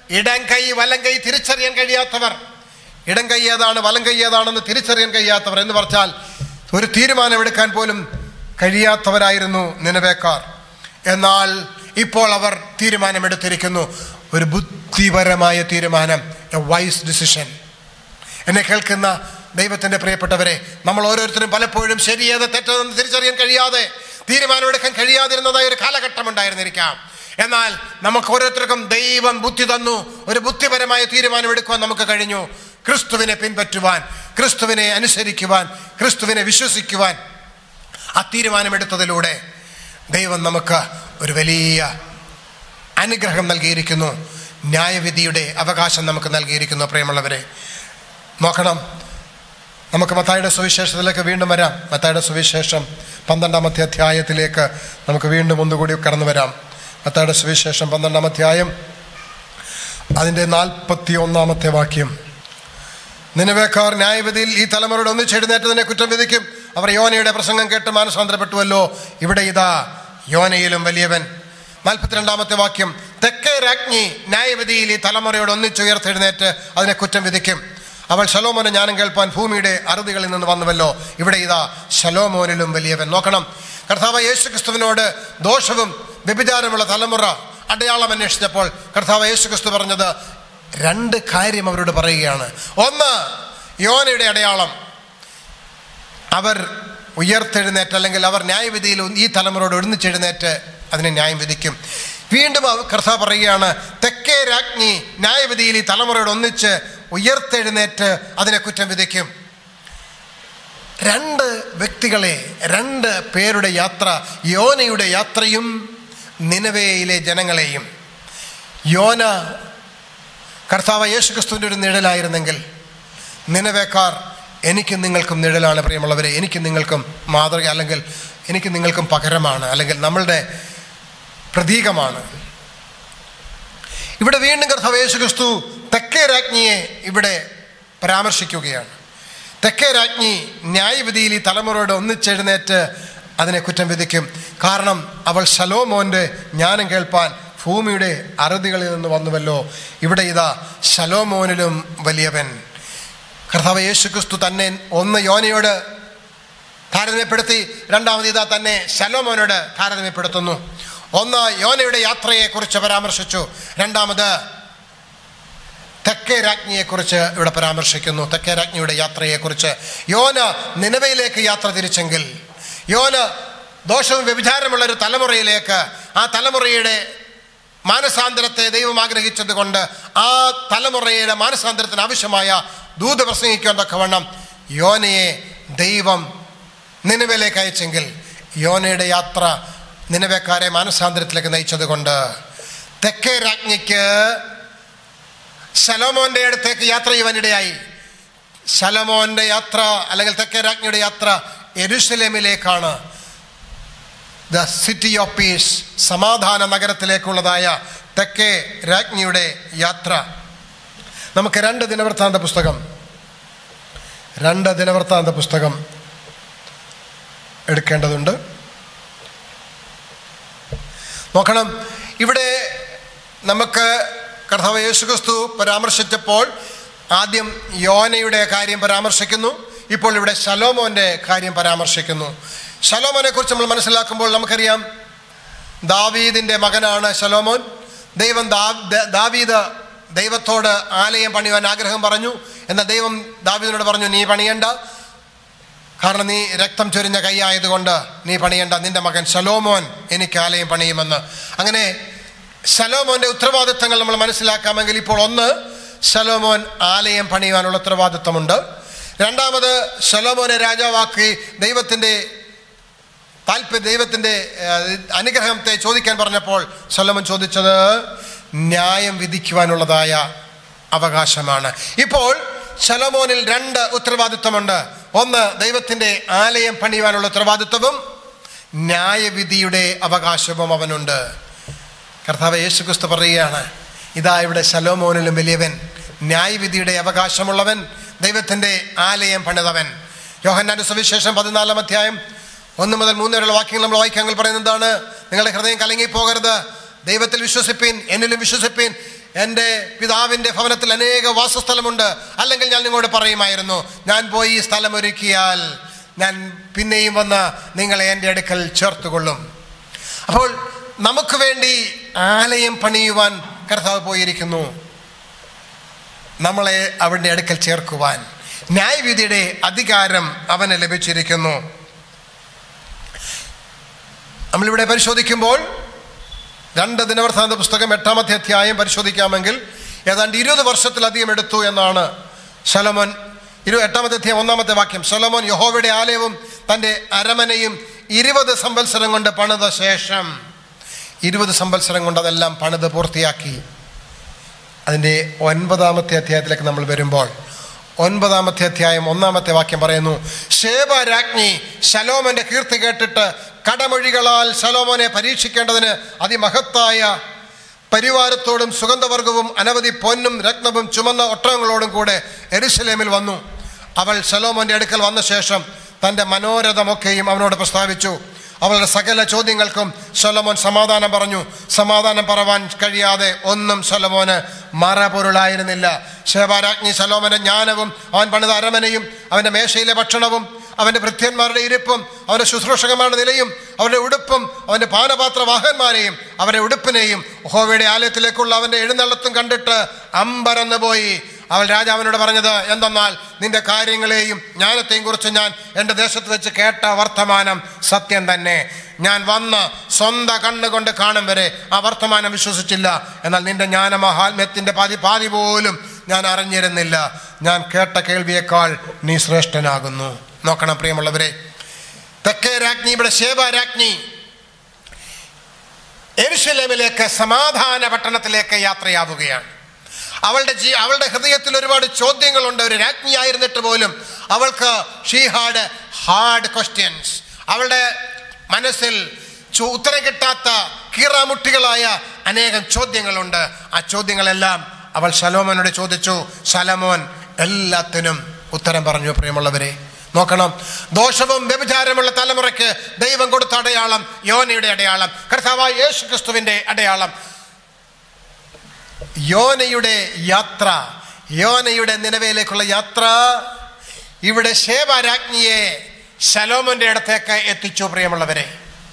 ഇടം കൈ വലം കൈ തിരിച്ചറിയാൻ കഴിയാത്തവർ ഇടം കൈ ഏതാണ് വലം കൈ ഏതാണെന്ന് തിരിച്ചറിയാൻ കഴിയാത്തവർ എന്ന് പറഞ്ഞാൽ ഒരു തീരുമാനമെടുക്കാൻ പോലും കഴിയാത്തവരായിരുന്നു നിലവേക്കാർ എന്നാൽ ഇപ്പോൾ അവർ തീരുമാനമെടുത്തിരിക്കുന്നു ഒരു ബുദ്ധിപരമായ തീരുമാനം എ വൈസ് ഡിസിഷൻ എന്നെ കേൾക്കുന്ന ദൈവത്തിന്റെ പ്രിയപ്പെട്ടവരെ നമ്മൾ ഓരോരുത്തരും പലപ്പോഴും ശരിയേത് തെറ്റതെന്ന് തിരിച്ചറിയാൻ കഴിയാതെ തീരുമാനമെടുക്കാൻ കഴിയാതിരുന്നതായ ഒരു കാലഘട്ടം ഉണ്ടായിരുന്നിരിക്കാം എന്നാൽ നമുക്ക് ഓരോരുത്തർക്കും ദൈവം ബുദ്ധി തന്നു ഒരു ബുദ്ധിപരമായ തീരുമാനമെടുക്കുവാൻ നമുക്ക് കഴിഞ്ഞു ക്രിസ്തുവിനെ പിൻപറ്റുവാൻ ക്രിസ്തുവിനെ അനുസരിക്കുവാൻ ക്രിസ്തുവിനെ വിശ്വസിക്കുവാൻ ആ തീരുമാനമെടുത്തതിലൂടെ ദൈവം നമുക്ക് ഒരു വലിയ അനുഗ്രഹം നൽകിയിരിക്കുന്നു ന്യായവിധിയുടെ അവകാശം നമുക്ക് നൽകിയിരിക്കുന്നു പ്രിയമുള്ളവരെ നോക്കണം നമുക്ക് മത്തായുടെ സുവിശേഷത്തിലേക്ക് വീണ്ടും വരാം മത്തായുടെ സുവിശേഷം പന്ത്രണ്ടാമത്തെ അധ്യായത്തിലേക്ക് നമുക്ക് വീണ്ടും ഒന്നുകൂടി കടന്നു വരാം മത്തായുടെ സുവിശേഷം പന്ത്രണ്ടാം അധ്യായം അതിൻ്റെ നാൽപ്പത്തി ഒന്നാമത്തെ വാക്യം നിലവേക്കാർ ന്യായവിധിയിൽ ഈ തലമുറയുടെ ഒന്നിച്ചെഴുന്നേറ്റതിനെ കുറ്റം വിധിക്കും അവർ യോനയുടെ പ്രസംഗം കേട്ട് മാനസാന്തരപ്പെട്ടുവല്ലോ ഇവിടെ ഇതാ യോനയിലും വലിയവൻ നാൽപ്പത്തിരണ്ടാമത്തെ വാക്യം തെക്കേ രാജ്ഞി ന്യായവിധിയിൽ ഈ തലമുറയോട് ഒന്നിച്ചുയർത്തെഴുന്നേറ്റ് അതിനെ കുറ്റം വിധിക്കും അവൾ ശലോമോനെ ജ്ഞാനം കേൾപ്പാൻ ഭൂമിയുടെ അറുതികളിൽ നിന്ന് വന്നുവല്ലോ ഇവിടെ ഇതാ ശലോമോനിലും വലിയവൻ നോക്കണം കർത്താവ് യേശു ക്രിസ്തുവിനോട് ദോഷവും വ്യഭിചാരമുള്ള തലമുറ അടയാളം അന്വേഷിച്ചപ്പോൾ കർത്താവ് യേശു ക്രിസ്തു പറഞ്ഞത് രണ്ട് കാര്യം അവരോട് പറയുകയാണ് ഒന്ന് യോനയുടെ അടയാളം അവർ ഉയർത്തെഴുന്നേറ്റ് അല്ലെങ്കിൽ അവർ ന്യായവിധിയിൽ ഈ തലമുറയോട് ഒന്നിച്ചെഴുന്നേറ്റ് അതിനെ ന്യായം വിധിക്കും വീണ്ടും അവർ കർത്താവ് പറയുകയാണ് തെക്കേ രാജ്ഞി ന്യായവിധിയിൽ ഈ തലമുറയോട് ഒന്നിച്ച് ഉയർത്തെഴുന്നേറ്റ് അതിനെ കുറ്റം വിധിക്കും രണ്ട് വ്യക്തികളെ രണ്ട് പേരുടെ യാത്ര യോനയുടെ യാത്രയും നിലവയിലെ ജനങ്ങളെയും യോന കർത്താവ് യേശു ക്രിസ്തുവിൻ്റെ ഒരു നിഴലായിരുന്നെങ്കിൽ നിലവേക്കാർ എനിക്കും നിങ്ങൾക്കും നിഴലാണ് പ്രിയമുള്ളവരെ എനിക്കും നിങ്ങൾക്കും മാതൃക അല്ലെങ്കിൽ എനിക്ക് നിങ്ങൾക്കും പകരമാണ് അല്ലെങ്കിൽ നമ്മളുടെ പ്രതീകമാണ് ഇവിടെ വീണ്ടും കർത്താവ് യേശു ക്രിസ്തു തെക്കേ രാജ്ഞിയെ ഇവിടെ പരാമർശിക്കുകയാണ് തെക്കേ രാജ്ഞി ന്യായവിധിയിൽ ഈ തലമുറയോട് ഒന്നിച്ചെഴുന്നേറ്റ് അതിനെ കുറ്റം വിധിക്കും കാരണം അവൾ ശലോമോന്റെ ജ്ഞാനം കേൾപ്പാൻ ഭൂമിയുടെ അറുതികളിൽ നിന്ന് വന്നുവല്ലോ ഇവിടെ ഇതാ ശലോമോനിലും വലിയവൻ കർത്താവ് യേശു ക്രിസ്തു തന്നെ ഒന്ന് യോനയോട് താരതമ്യപ്പെടുത്തി രണ്ടാമത് ഇതാ തന്നെ ശലോമോനോട് താരതമ്യപ്പെടുത്തുന്നു ഒന്ന് യോനയുടെ യാത്രയെക്കുറിച്ച് പരാമർശിച്ചു രണ്ടാമത് തെക്കേ രാജ്ഞിയെക്കുറിച്ച് ഇവിടെ പരാമർശിക്കുന്നു തെക്കേ രാജ്ഞിയുടെ യാത്രയെക്കുറിച്ച് യോന നിലവയിലേക്ക് യാത്ര തിരിച്ചെങ്കിൽ യോന ദോഷവും വ്യഭിചാരമുള്ള ഒരു തലമുറയിലേക്ക് ആ തലമുറയുടെ മാനസാന്തരത്തെ ദൈവം ആഗ്രഹിച്ചത് കൊണ്ട് ആ തലമുറയുടെ മാനസാന്തരത്തിന് ആവശ്യമായ ദൂത് പ്രസംഗിക്കാൻ തക്കവണ്ണം യോനയെ ദൈവം നിലവിലേക്ക് അയച്ചെങ്കിൽ യോനയുടെ യാത്ര നിലവേക്കാരെ മാനസാന്തരത്തിലേക്ക് നയിച്ചത് കൊണ്ട് തെക്കേ രാജ്ഞിക്ക് ശലോമോന്റെ അടുത്തേക്ക് യാത്ര ചെയ്യുവാനിടയായി ശലോമോന്റെ യാത്ര അല്ലെങ്കിൽ തെക്കേ രാജ്ഞിയുടെ യാത്ര എരുസലേമിലേക്കാണ് ദ സിറ്റി ഓഫ് പീസ് സമാധാന നഗരത്തിലേക്കുള്ളതായ തെക്കേ രാജ്ഞിയുടെ യാത്ര നമുക്ക് രണ്ട് ദിനവൃത്താന്ത പുസ്തകം രണ്ട് ദിനവൃത്താന്ത പുസ്തകം എടുക്കേണ്ടതുണ്ട് നോക്കണം ഇവിടെ നമുക്ക് കർത്താവ് യേശുക്രിസ്തു പരാമർശിച്ചപ്പോൾ ആദ്യം യോനയുടെ കാര്യം പരാമർശിക്കുന്നു ഇപ്പോൾ ഇവിടെ ശലോമോന്റെ കാര്യം പരാമർശിക്കുന്നു ശലോമോനെ കുറിച്ച് നമ്മൾ മനസ്സിലാക്കുമ്പോൾ നമുക്കറിയാം ദാവീദിന്റെ മകനാണ് ശലോമോൻ ദൈവം ദാ- ദ- ദാവീദ് ദൈവത്തോട് ആലയം പണിയുവാൻ ആഗ്രഹം പറഞ്ഞു എന്നാൽ ദൈവം ദാവീദിനോട് പറഞ്ഞു നീ പണിയണ്ട കാരണം നീ രക്തം ചൊരിഞ്ഞ കൈയായതുകൊണ്ട് നീ പണിയണ്ട നിന്റെ മകൻ ശലോമോൻ എനിക്ക് ആലയം പണിയുമെന്ന് അങ്ങനെ ശലോമോന്റെ ഉത്തരവാദിത്തങ്ങൾ നമ്മൾ മനസ്സിലാക്കാമെങ്കിൽ ഇപ്പോൾ ഒന്ന് ശലോമോൻ ആലയം പണിയുവാനുള്ള ഉത്തരവാദിത്തമുണ്ട് രണ്ടാമത് ശലോമോനെ രാജാവാക്കി ദൈവത്തിൻ്റെ താല്പര്യ ദൈവത്തിൻ്റെ ഏഹ്, അനുഗ്രഹത്തെ ചോദിക്കാൻ പറഞ്ഞപ്പോൾ ശലോമോൻ ചോദിച്ചത് ന്യായം വിധിക്കുവാനുള്ളതായ അവകാശമാണ് ഇപ്പോൾ ശലോമോനിൽ രണ്ട് ഉത്തരവാദിത്വമുണ്ട് ഒന്ന് ദൈവത്തിൻ്റെ ആലയം പണിയുവാനുള്ള ഉത്തരവാദിത്വവും ന്യായവിധിയുടെ അവകാശവും അവനുണ്ട് കർത്താവ് യേശുക്രിസ്തു പറയുകയാണ് ഇതാ ഇവിടെ ശലോമോനിലും വലിയവൻ ന്യായവിധിയുടെ അവകാശമുള്ളവൻ ദൈവത്തിൻ്റെ ആലയം പണിതവൻ യോഹന്നാന്റെ സുവിശേഷം പതിനാലാം അധ്യായം ഒന്ന് മുതൽ മൂന്ന് വരെയുള്ള വാക്യങ്ങൾ നമ്മൾ വായിക്കാമെങ്കിൽ പറയുന്നത് എന്താണ് നിങ്ങളുടെ ഹൃദയം കലങ്ങി പോകരുത് ദൈവത്തിൽ വിശ്വസിപ്പീൻ എന്നിലും വിശ്വസിപ്പീൻ എൻ്റെ പിതാവിൻ്റെ ഭവനത്തിൽ അനേക വാസസ്ഥലമുണ്ട് അല്ലെങ്കിൽ ഞാൻ നിങ്ങളോട് പറയുമായിരുന്നു ഞാൻ പോയി ഈ സ്ഥലം ഒരുക്കിയാൽ ഞാൻ പിന്നെയും വന്ന് നിങ്ങളെ എൻ്റെ അടുക്കൽ ചേർത്തുകൊള്ളും അപ്പോൾ നമുക്ക് വേണ്ടി ആലയം പണിയുവാൻ കർത്താവ് പോയിരിക്കുന്നു നമ്മളെ അവൻ്റെ അടുക്കൽ ചേർക്കുവാൻ ന്യായവിധിയുടെ അധികാരം അവന് ലഭിച്ചിരിക്കുന്നു നമ്മളിവിടെ പരിശോധിക്കുമ്പോൾ രണ്ട് ദിനവൃത്താന്ത പുസ്തകം എട്ടാമത്തെ അധ്യായം പരിശോധിക്കാമെങ്കിൽ ഏതാണ്ട് ഇരുപത് വർഷത്തിലധികം എടുത്തു എന്നാണ് ശലോമോൻ ഇരു എട്ടാമത്തെ അധ്യായം ഒന്നാമത്തെ വാക്യം ശലോമോൻ യഹോവയുടെ ആലയവും തൻ്റെ അരമനയും ഇരുപത് സംവത്സരം കൊണ്ട് പണിത ശേഷം ഇരുപത് സംവത്സരം കൊണ്ട് അതെല്ലാം പണിത് പൂർത്തിയാക്കി അതിൻ്റെ ഒൻപതാമത്തെ അധ്യായത്തിലേക്ക് നമ്മൾ വരുമ്പോൾ ഒൻപതാമത്തെ അധ്യായം ഒന്നാമത്തെ വാക്യം പറയുന്നു ശേബ രാജ്ഞി ശലോമന്റെ കീർത്തി കേട്ടിട്ട് കടമൊഴികളാൽ ശലോമോനെ പരീക്ഷിക്കേണ്ടതിന് അതിമഹത്തായ പരിവാരത്തോടും സുഗന്ധവർഗവും അനവധി പൊന്നും രത്നവും ചുമന്ന ഒട്ടകങ്ങളോടും കൂടെ എരുസലേമിൽ വന്നു അവൾ ശലോമോന്റെ അടുക്കൽ വന്ന ശേഷം തൻ്റെ മനോരഥമൊക്കെയും അവനോട് പ്രസ്താവിച്ചു അവളുടെ സകല ചോദ്യങ്ങൾക്കും ശലോമോൻ സമാധാനം പറഞ്ഞു സമാധാനം പറവാൻ കഴിയാതെ ഒന്നും ശലോമോന് മറപൊരുളായിരുന്നില്ല ശേബാരാജ്ഞി ശലോമന്റെ ജ്ഞാനവും അവൻ പണിത അരമനയും അവൻ്റെ മേശയിലെ ഭക്ഷണവും അവൻ്റെ ഭൃത്യന്മാരുടെ ഇരിപ്പും അവൻ്റെ ശുശ്രൂഷകന്മാരുടെ നിലയും അവരുടെ ഉടുപ്പും അവൻ്റെ പാനപാത്ര വാഹന്മാരെയും അവരുടെ ഉടുപ്പിനെയും ഹോവയുടെ ആലയത്തിലേക്കുള്ള അവൻ്റെ എഴുന്നള്ളത്തും കണ്ടിട്ട് അമ്പരന്ന് പോയി അവൾ രാജാവിനോട് പറഞ്ഞത് എന്തെന്നാൽ നിന്റെ കാര്യങ്ങളെയും ജ്ഞാനത്തെയും കുറിച്ച് ഞാൻ എൻ്റെ ദേശത്ത് വെച്ച് കേട്ട വർത്തമാനം സത്യം തന്നെ ഞാൻ വന്ന് സ്വന്തം കണ്ണുകൊണ്ട് കാണും വരെ ആ വർത്തമാനം വിശ്വസിച്ചില്ല എന്നാൽ നിന്റെ ജ്ഞാനമഹാത്മ്യത്തിൻ്റെ പാതി പാതി പോലും ഞാൻ അറിഞ്ഞിരുന്നില്ല ഞാൻ കേട്ട കേൾവിയേക്കാൾ നീ ശ്രേഷ്ഠനാകുന്നു നോക്കണം പ്രിയമുള്ളവരെ തെക്കേ രാജ്ഞി ഇവിടെ ശേബ രാജ്ഞി എരുഷലേമിലേക്ക് സമാധാന പട്ടണത്തിലേക്ക് യാത്രയാവുകയാണ് അവളുടെ ജീ അവളുടെ ഹൃദയത്തിൽ ഒരുപാട് ചോദ്യങ്ങളുണ്ട് ഒരു രാജ്ഞിയായിരുന്നിട്ട് പോലും അവൾക്ക് ഷീ ഹാഡ് ഹാർഡ് ക്വസ്റ്റ്യൻസ് അവളുടെ മനസ്സിൽ ചോ- ഉത്തരം കിട്ടാത്ത കീറാമുട്ടികളായ അനേകം ചോദ്യങ്ങളുണ്ട് ആ ചോദ്യങ്ങളെല്ലാം അവൾ ശലോമോനോട് ചോദിച്ചു ശലമോൻ എല്ലാത്തിനും ഉത്തരം പറഞ്ഞു പ്രിയമുള്ളവരെ നോക്കണം ദോഷവും വ്യഭിചാരമുള്ള തലമുറയ്ക്ക് ദൈവം കൊടുത്ത അടയാളം യോനയുടെ അടയാളം കർത്താവായ യേശു ക്രിസ്തുവിന്റെ അടയാളം യോനയുടെ യാത്ര യോനയുടെ നിലവിലേക്കുള്ള യാത്ര ഇവിടെ ശേബാരാജ്ഞിയെ ശലോമന്റെ അടുത്തേക്ക് എത്തിച്ചു പ്രിയമുള്ളവരെ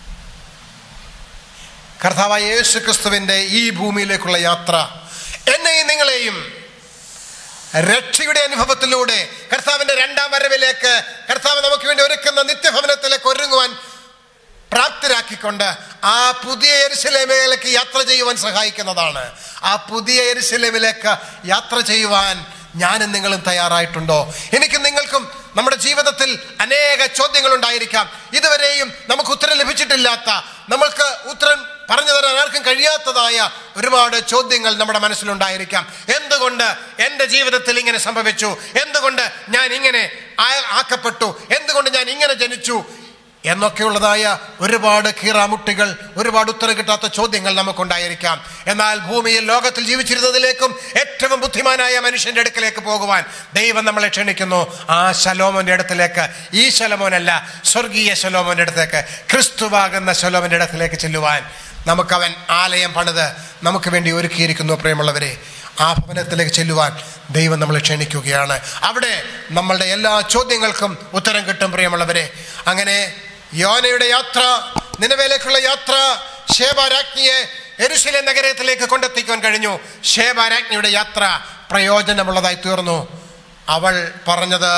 കർത്താവായ യേശു ക്രിസ്തുവിന്റെ ഈ ഭൂമിയിലേക്കുള്ള യാത്ര എന്നെയും നിങ്ങളെയും രക്ഷയുടെ അനുഭവത്തിലൂടെ കർത്താവിന്റെ രണ്ടാം വരവിലേക്ക് കർത്താവ് നമുക്ക് വേണ്ടി ഒരുക്കുന്ന നിത്യഭവനത്തിലേക്ക് ഒരുങ്ങുവാൻ പ്രാപ്തരാക്കിക്കൊണ്ട് ആ പുതിയ എരുസലേമിലേക്ക് യാത്ര ചെയ്യുവാൻ സഹായിക്കുന്നതാണ് ആ പുതിയ എരുസലേമിലേക്ക് യാത്ര ചെയ്യുവാൻ ഞാനും നിങ്ങളും തയ്യാറായിട്ടുണ്ടോ എനിക്കും നിങ്ങൾക്കും നമ്മുടെ ജീവിതത്തിൽ അനേക ചോദ്യങ്ങൾ ഉണ്ടായിരിക്കാം ഇതുവരെയും നമുക്ക് ഉത്തരം ലഭിച്ചിട്ടില്ലാത്ത നമ്മൾക്ക് ഉത്തരം പറഞ്ഞു തരാൻ ആർക്കും കഴിയാത്തതായ ഒരുപാട് ചോദ്യങ്ങൾ നമ്മുടെ മനസ്സിലുണ്ടായിരിക്കാം എന്തുകൊണ്ട് എൻ്റെ ജീവിതത്തിൽ ഇങ്ങനെ സംഭവിച്ചു എന്തുകൊണ്ട് ഞാൻ ഇങ്ങനെ ആ- ആക്കപ്പെട്ടു എന്തുകൊണ്ട് ഞാൻ ഇങ്ങനെ ജനിച്ചു എന്നൊക്കെയുള്ളതായ ഒരുപാട് കീറാമുട്ടികൾ ഒരുപാട് ഉത്തരം കിട്ടാത്ത ചോദ്യങ്ങൾ നമുക്കുണ്ടായിരിക്കാം എന്നാൽ ഭൂമിയിൽ ലോകത്തിൽ ജീവിച്ചിരുന്നതിലേക്കും ഏറ്റവും ബുദ്ധിമാനായ മനുഷ്യന്റെ അടുക്കലേക്ക് പോകുവാൻ ദൈവം നമ്മളെ ക്ഷണിക്കുന്നു ആ ശലോമോന്റെ അടുത്തിലേക്ക് ഈ ശലോമോനല്ല സ്വർഗീയ ശലോമോന്റെ അടുത്തേക്ക് ക്രിസ്തുവാകുന്ന ശലോമോന്റെ അടുത്തിലേക്ക് ചെല്ലുവാൻ നമുക്കവൻ ആലയം പണിത് നമുക്ക് വേണ്ടി ഒരുക്കിയിരിക്കുന്നു പ്രിയമുള്ളവരെ ആ ഭവനത്തിലേക്ക് ചെല്ലുവാൻ ദൈവം നമ്മളെ ക്ഷണിക്കുകയാണ് അവിടെ നമ്മളുടെ എല്ലാ ചോദ്യങ്ങൾക്കും ഉത്തരം കിട്ടും പ്രിയമുള്ളവരെ അങ്ങനെ യോനയുടെ യാത്ര നിലവിലേക്കുള്ള യാത്ര ശേബാരാജ്ഞിയെ എരുശലേം നഗരത്തിലേക്ക് കൊണ്ടെത്തിക്കാൻ കഴിഞ്ഞു ശേബാരാജ്ഞിയുടെ യാത്ര പ്രയോജനമുള്ളതായി തീർന്നു അവൾ പറഞ്ഞത്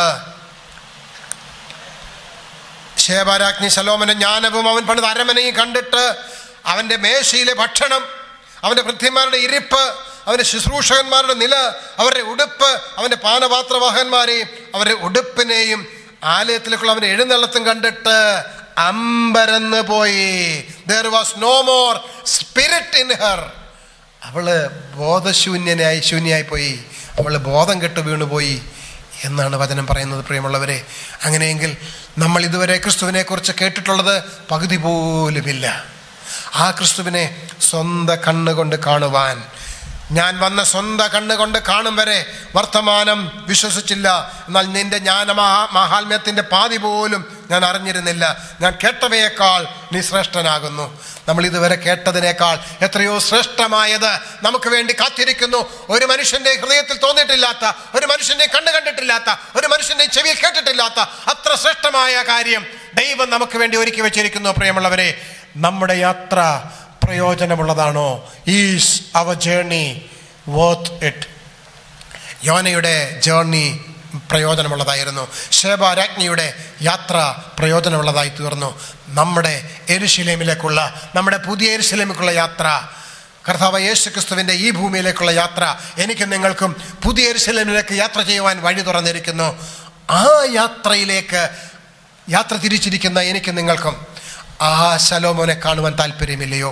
ശേബാരാജ്ഞി ശലോമന്റെ ജ്ഞാനവും അവൻ പണിത അരമനയും കണ്ടിട്ട് അവൻ്റെ മേശയിലെ ഭക്ഷണം അവൻ്റെ ഭൃത്യന്മാരുടെ ഇരിപ്പ് അവൻ്റെ ശുശ്രൂഷകന്മാരുടെ നില അവരുടെ ഉടുപ്പ് അവൻ്റെ പാനപാത്രവാഹന്മാരെയും അവരുടെ ഉടുപ്പിനെയും ആലയത്തിലേക്കുള്ള അവൻ്റെ എഴുന്നള്ളത്തും കണ്ടിട്ട് അമ്പരന്ന് പോയി there was no more spirit in her അവള് ബോധശൂന്യനായി ശൂന്യായി പോയി അവള് ബോധം കെട്ട് വീണുപോയി എന്നാണ് വചനം പറയുന്നത് പ്രിയമുള്ളവരെ അങ്ങനെയെങ്കിൽ നമ്മൾ ഇതുവരെ ക്രിസ്തുവിനെ കുറിച്ച് കേട്ടിട്ടുള്ളത് പകുതി പോലുമില്ല ആ ക്രിസ്തുവിനെ സ്വന്തം കണ്ണുകൊണ്ട് കാണുവാൻ ഞാൻ വന്ന സ്വന്തം കണ്ണുകൊണ്ട് കാണും വരെ വർത്തമാനം വിശ്വസിച്ചില്ല എന്നാൽ നിന്റെ ജ്ഞാന മഹാ മഹാത്മ്യത്തിൻ്റെ പാതി പോലും ഞാൻ അറിഞ്ഞിരുന്നില്ല ഞാൻ കേട്ടവയേക്കാൾ നീ ശ്രേഷ്ഠനാകുന്നു നമ്മൾ ഇതുവരെ കേട്ടതിനേക്കാൾ എത്രയോ ശ്രേഷ്ഠമായത് നമുക്ക് വേണ്ടി കാത്തിരിക്കുന്നു ഒരു മനുഷ്യന്റെ ഹൃദയത്തിൽ തോന്നിയിട്ടില്ലാത്ത ഒരു മനുഷ്യന്റെ കണ്ണ് കണ്ടിട്ടില്ലാത്ത ഒരു മനുഷ്യന്റെ ചെവിയിൽ കേട്ടിട്ടില്ലാത്ത അത്ര ശ്രേഷ്ഠമായ കാര്യം ദൈവം നമുക്ക് വേണ്ടി ഒരുക്കി വെച്ചിരിക്കുന്നു പ്രിയമുള്ളവരെ നമ്മുടെ യാത്ര പ്രയോജനമുള്ളതാണോ is our journey worth it യോനയുടെ ജേർണി പ്രയോജനമുള്ളതായിരുന്നു ശേബ രാജ്ഞിയുടെ യാത്ര പ്രയോജനമുള്ളതായി തീർന്നു നമ്മുടെ എരുശിലേമിലേക്കുള്ള നമ്മുടെ പുതിയ എരുശിലേമിലേക്കുള്ള യാത്ര കർത്താവ് യേശു ക്രിസ്തുവിൻ്റെ ഈ ഭൂമിയിലേക്കുള്ള യാത്ര എനിക്കും നിങ്ങൾക്കും പുതിയ എരുശിലേമിലേക്ക് യാത്ര ചെയ്യുവാൻ വഴി തുറന്നിരിക്കുന്നു ആ യാത്രയിലേക്ക് യാത്ര തിരിച്ചിരിക്കുന്ന എനിക്ക് നിങ്ങൾക്കും ആ ശലോമോനെ കാണുവാൻ താല്പര്യമില്ലയോ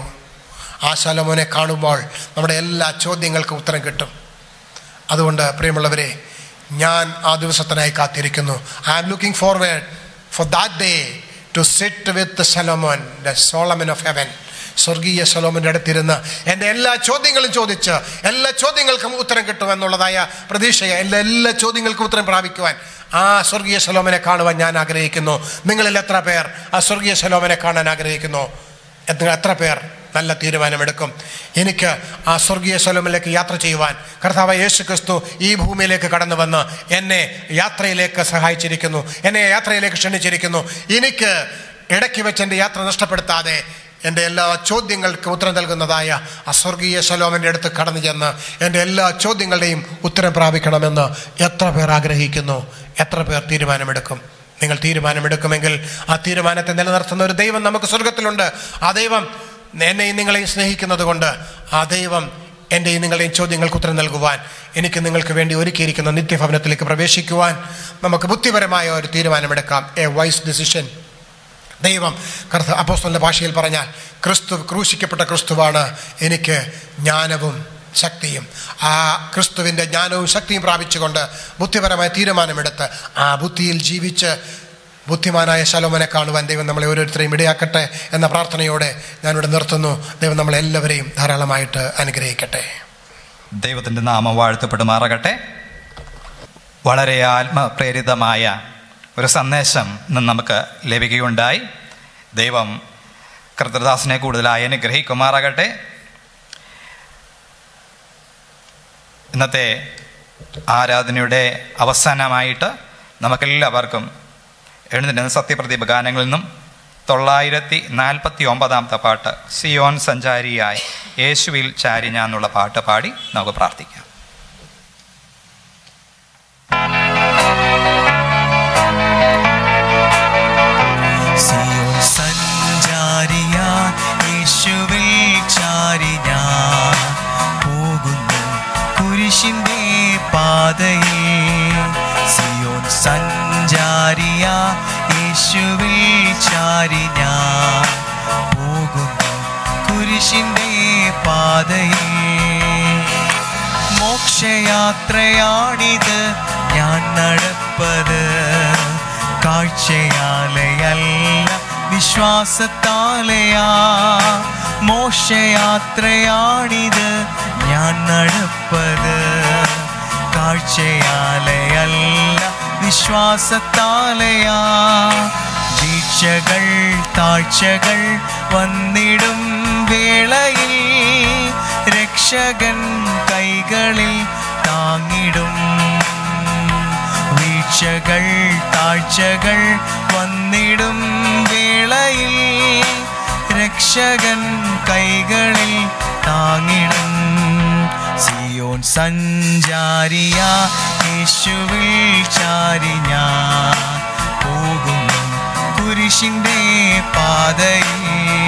ആ ശലോമോനെ കാണുമ്പോൾ നമ്മുടെ എല്ലാ ചോദ്യങ്ങൾക്കും ഉത്തരം കിട്ടും അതുകൊണ്ട് പ്രിയമുള്ളവരെ ഞാൻ ആ ദിവസത്തിനായി കാത്തിരിക്കുന്നു I am looking forward for that day to sit with Solomon the Solomon of heaven സ്വർഗീയ സലോമൻ്റെ അടുത്തിരുന്ന് എൻ്റെ എല്ലാ ചോദ്യങ്ങളും ചോദിച്ച് എല്ലാ ചോദ്യങ്ങൾക്കും ഉത്തരം കിട്ടുമെന്നുള്ളതായ പ്രതീക്ഷയെ എല്ലാ എല്ലാ ചോദ്യങ്ങൾക്കും ഉത്തരം പ്രാപിക്കുവാൻ ആ സ്വർഗീയ സലോമനെ കാണുവാൻ ഞാൻ ആഗ്രഹിക്കുന്നു നിങ്ങളിൽ എത്ര പേർ ആ സ്വർഗീയ സലോമനെ കാണാൻ ആഗ്രഹിക്കുന്നു എത്ര എത്ര പേർ നല്ല തീരുമാനമെടുക്കും എനിക്ക് ആ സ്വർഗീയ സ്വലമിലേക്ക് യാത്ര ചെയ്യുവാൻ കർത്താവ് യേശു ക്രിസ്തു ഈ ഭൂമിയിലേക്ക് കടന്നു വന്ന് എന്നെ യാത്രയിലേക്ക് സഹായിച്ചിരിക്കുന്നു എന്നെ യാത്രയിലേക്ക് ക്ഷണിച്ചിരിക്കുന്നു എനിക്ക് ഇടയ്ക്ക് വെച്ച് എൻ്റെ യാത്ര നഷ്ടപ്പെടുത്താതെ എൻ്റെ എല്ലാ ചോദ്യങ്ങൾക്കും ഉത്തരം നൽകുന്നതായ ആ സ്വർഗീയ ശലോമൻ്റെ അടുത്ത് കടന്നു ചെന്ന് എൻ്റെ എല്ലാ ചോദ്യങ്ങളുടെയും ഉത്തരം പ്രാപിക്കണമെന്ന് എത്ര പേർ ആഗ്രഹിക്കുന്നു എത്ര പേർ തീരുമാനമെടുക്കും നിങ്ങൾ തീരുമാനമെടുക്കുമെങ്കിൽ ആ തീരുമാനത്തെ നിലനിർത്തുന്ന ഒരു ദൈവം നമുക്ക് സ്വർഗത്തിലുണ്ട് ആ ദൈവം എന്നെയും നിങ്ങളെയും സ്നേഹിക്കുന്നത് കൊണ്ട് ആ ദൈവം എൻ്റെയും നിങ്ങളുടെയും ചോദ്യങ്ങൾക്ക് ഉത്തരം നൽകുവാൻ എനിക്ക് നിങ്ങൾക്ക് വേണ്ടി ഒരുക്കിയിരിക്കുന്ന നിത്യഭവനത്തിലേക്ക് പ്രവേശിക്കുവാൻ നമുക്ക് ബുദ്ധിപരമായ ഒരു തീരുമാനമെടുക്കാം എ വൈസ് ഡിസിഷൻ ദൈവം കർത്ത അപ്പോസ്തലിൻ്റെ ഭാഷയിൽ പറഞ്ഞാൽ ക്രിസ്തു ക്രൂശിക്കപ്പെട്ട ക്രിസ്തുവാണ് എനിക്ക് ജ്ഞാനവും ശക്തിയും ആ ക്രിസ്തുവിൻ്റെ ജ്ഞാനവും ശക്തിയും പ്രാപിച്ചുകൊണ്ട് ബുദ്ധിപരമായ തീരുമാനമെടുത്ത് ആ ബുദ്ധിയിൽ ജീവിച്ച് ബുദ്ധിമാനായ ശലോമനെ കാണുവാൻ ദൈവം നമ്മളെ ഓരോരുത്തരെയും ഇടയാക്കട്ടെ എന്ന പ്രാർത്ഥനയോടെ ഞാനിവിടെ നിർത്തുന്നു ദൈവം നമ്മളെല്ലാവരെയും ധാരാളമായിട്ട് അനുഗ്രഹിക്കട്ടെ ദൈവത്തിൻ്റെ നാമം വാഴ്ത്തപ്പെടുമാറാകട്ടെ വളരെ ആത്മപ്രേരിതമായ ഒരു സന്ദേശം ഇന്ന് നമുക്ക് ലഭിക്കുകയുണ്ടായി ദൈവം കർത്തദാസിനെ കൂടുതലായി അനുഗ്രഹിക്കുമാറാകട്ടെ ഇന്നത്തെ ആരാധനയുടെ അവസാനമായിട്ട് നമുക്കെല്ലാവർക്കും എഴുന്നേറ്റ് സത്യപ്രദീപ ഗാനങ്ങളിൽ നിന്നും തൊള്ളായിരത്തി നാൽപ്പത്തി ഒമ്പതാമത്തെ പാട്ട് സിയോൻ സഞ്ചാരിയായി യേശുവിൽ ചാരിഞ്ഞ എന്നുള്ള പാട്ട് പാടി നമുക്ക് പ്രാർത്ഥിക്കാം സിയോൻ സഞ്ചാരിയ യേശുവിൽ ചാരി ഞാൻ പോകുന്നു കുരിശിന്റെ പാതയിൽ സിയോൻ സഞ്ചാരിയ യേശുവിൽ ചാരി ഞാൻ പോകുന്നു കുരിശിന്റെ പാതയിൽ മോക്ഷയാത്രയാണിത് ഞാൻ നടപ്പത് കാഴ്ചയാലയല്ല വിശ്വാസത്താലയാ മോക്ഷയാത്രയാണിത് ഞാൻ നടപ്പത് കാഴ്ചയാലയല്ല വിശ്വാസത്താലയാ വീഴ്ചകൾ താഴ്ചകൾ വന്നിടും വേളയിൽ രക്ഷകൻ കൈകളിൽ താങ്ങിടും വീഴ്ചകൾ താഴ്ചകൾ വന്നിടും വേളയിൽ രക്ഷകൻ കൈകളിൽ താങ്ങിടും സിയോൻ സഞ്ചാരിയ യേശുവിൽ ചാരി ഞാൻ പോകുന്നു കുരിശിൻ്റെ പാതയിൽ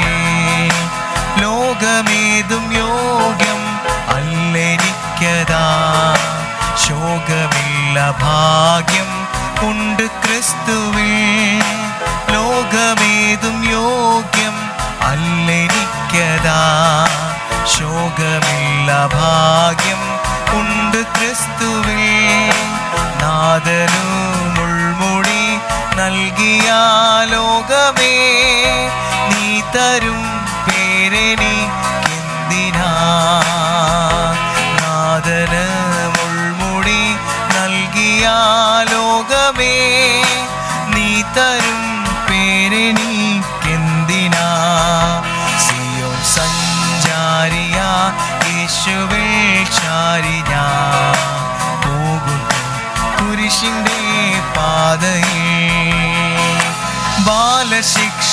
ലോകമേതും യോഗ്യം അല്ലെനിക്കതാ ശോകമില്ല ഭാഗ്യം ഉണ്ട് ക്രിസ്തുവിൽ ലോകമേതും യോഗ്യം അല്ലെനിക്കതാ ശോകമില്ല ഭാഗ്യം ഉണ്ട് ക്രിസ്തുവിൽ നാദനു മുൾമുടി നൽകിയ ലോകമേ നീ തരും പേരെനിക്കെന്തിനാ നാദന് മുൾമുടി നൽകിയ ലോകമേ നീ തരും യേശുവിൽ ചാരി ഞാൻ പോകുന്നു കുരിശിൻ്റെ പാതയിൽ ബാലശിക്ഷ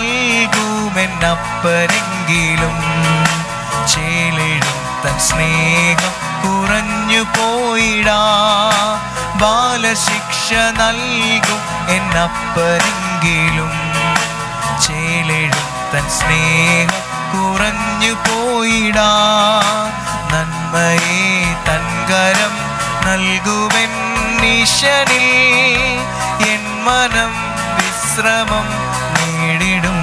നൽകുമെന്നപ്പരെങ്കിലും ചേലിടും തൻ സ്നേഹം കുറഞ്ഞു പോയിടാ ബാലശിക്ഷ നൽകും എന്നപ്പരെങ്കിലും ചേലിടും തൻ സ്നേഹം കുറഞ്ഞു പോയിടാ നന്മയെ തൻകരം നൽകുവൻ നിശനിൽ എൻ മനം വിശ്രമം നേടിടും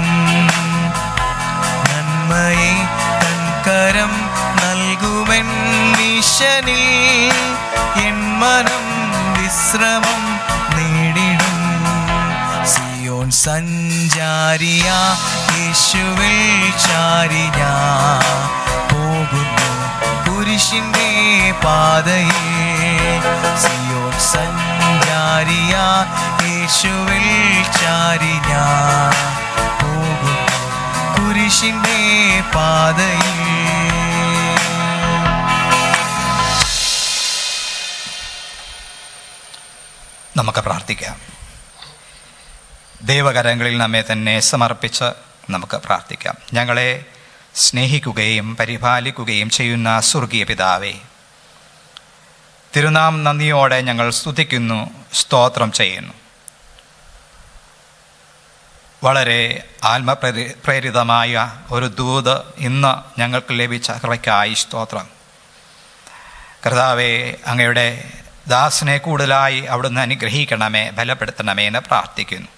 നന്മയെ തൻകരം നൽകുവൻ നിശനിൽ എൻ മനം വിശ്രമം നേടിടും സിയോൻ സഞ്ചാരിയ യേശുവിൽ ചാരിയ പോകുന്നു കുരിശിൻ്റെ പാതയിൽ സിയോൻ സഞ്ചാരിയ യേശുവിൽ ചാരിയ പോകുന്നു കുരിശിൻ്റെ പാതയിൽ നമുക്ക് പ്രാർത്ഥിക്കാം ദൈവകരങ്ങളിൽ നമ്മെ തന്നെ സമർപ്പിച്ച് നമുക്ക് പ്രാർത്ഥിക്കാം ഞങ്ങളെ സ്നേഹിക്കുകയും പരിപാലിക്കുകയും ചെയ്യുന്ന സ്വർഗീയ പിതാവേ തിരുനാം നന്ദിയോടെ ഞങ്ങൾ സ്തുതിക്കുന്നു സ്തോത്രം ചെയ്യുന്നു വളരെ ആത്മപ്രേരി പ്രേരിതമായ ഒരു ദൂത് ഇന്ന് ഞങ്ങൾക്ക് ലഭിച്ച കൃപയ്ക്കായി സ്തോത്രം കർത്താവെ അങ്ങയുടെ ദാസനെ കൂടുതലായി അവിടുന്ന് അനുഗ്രഹിക്കണമേ ബലപ്പെടുത്തണമേ എന്ന് പ്രാർത്ഥിക്കുന്നു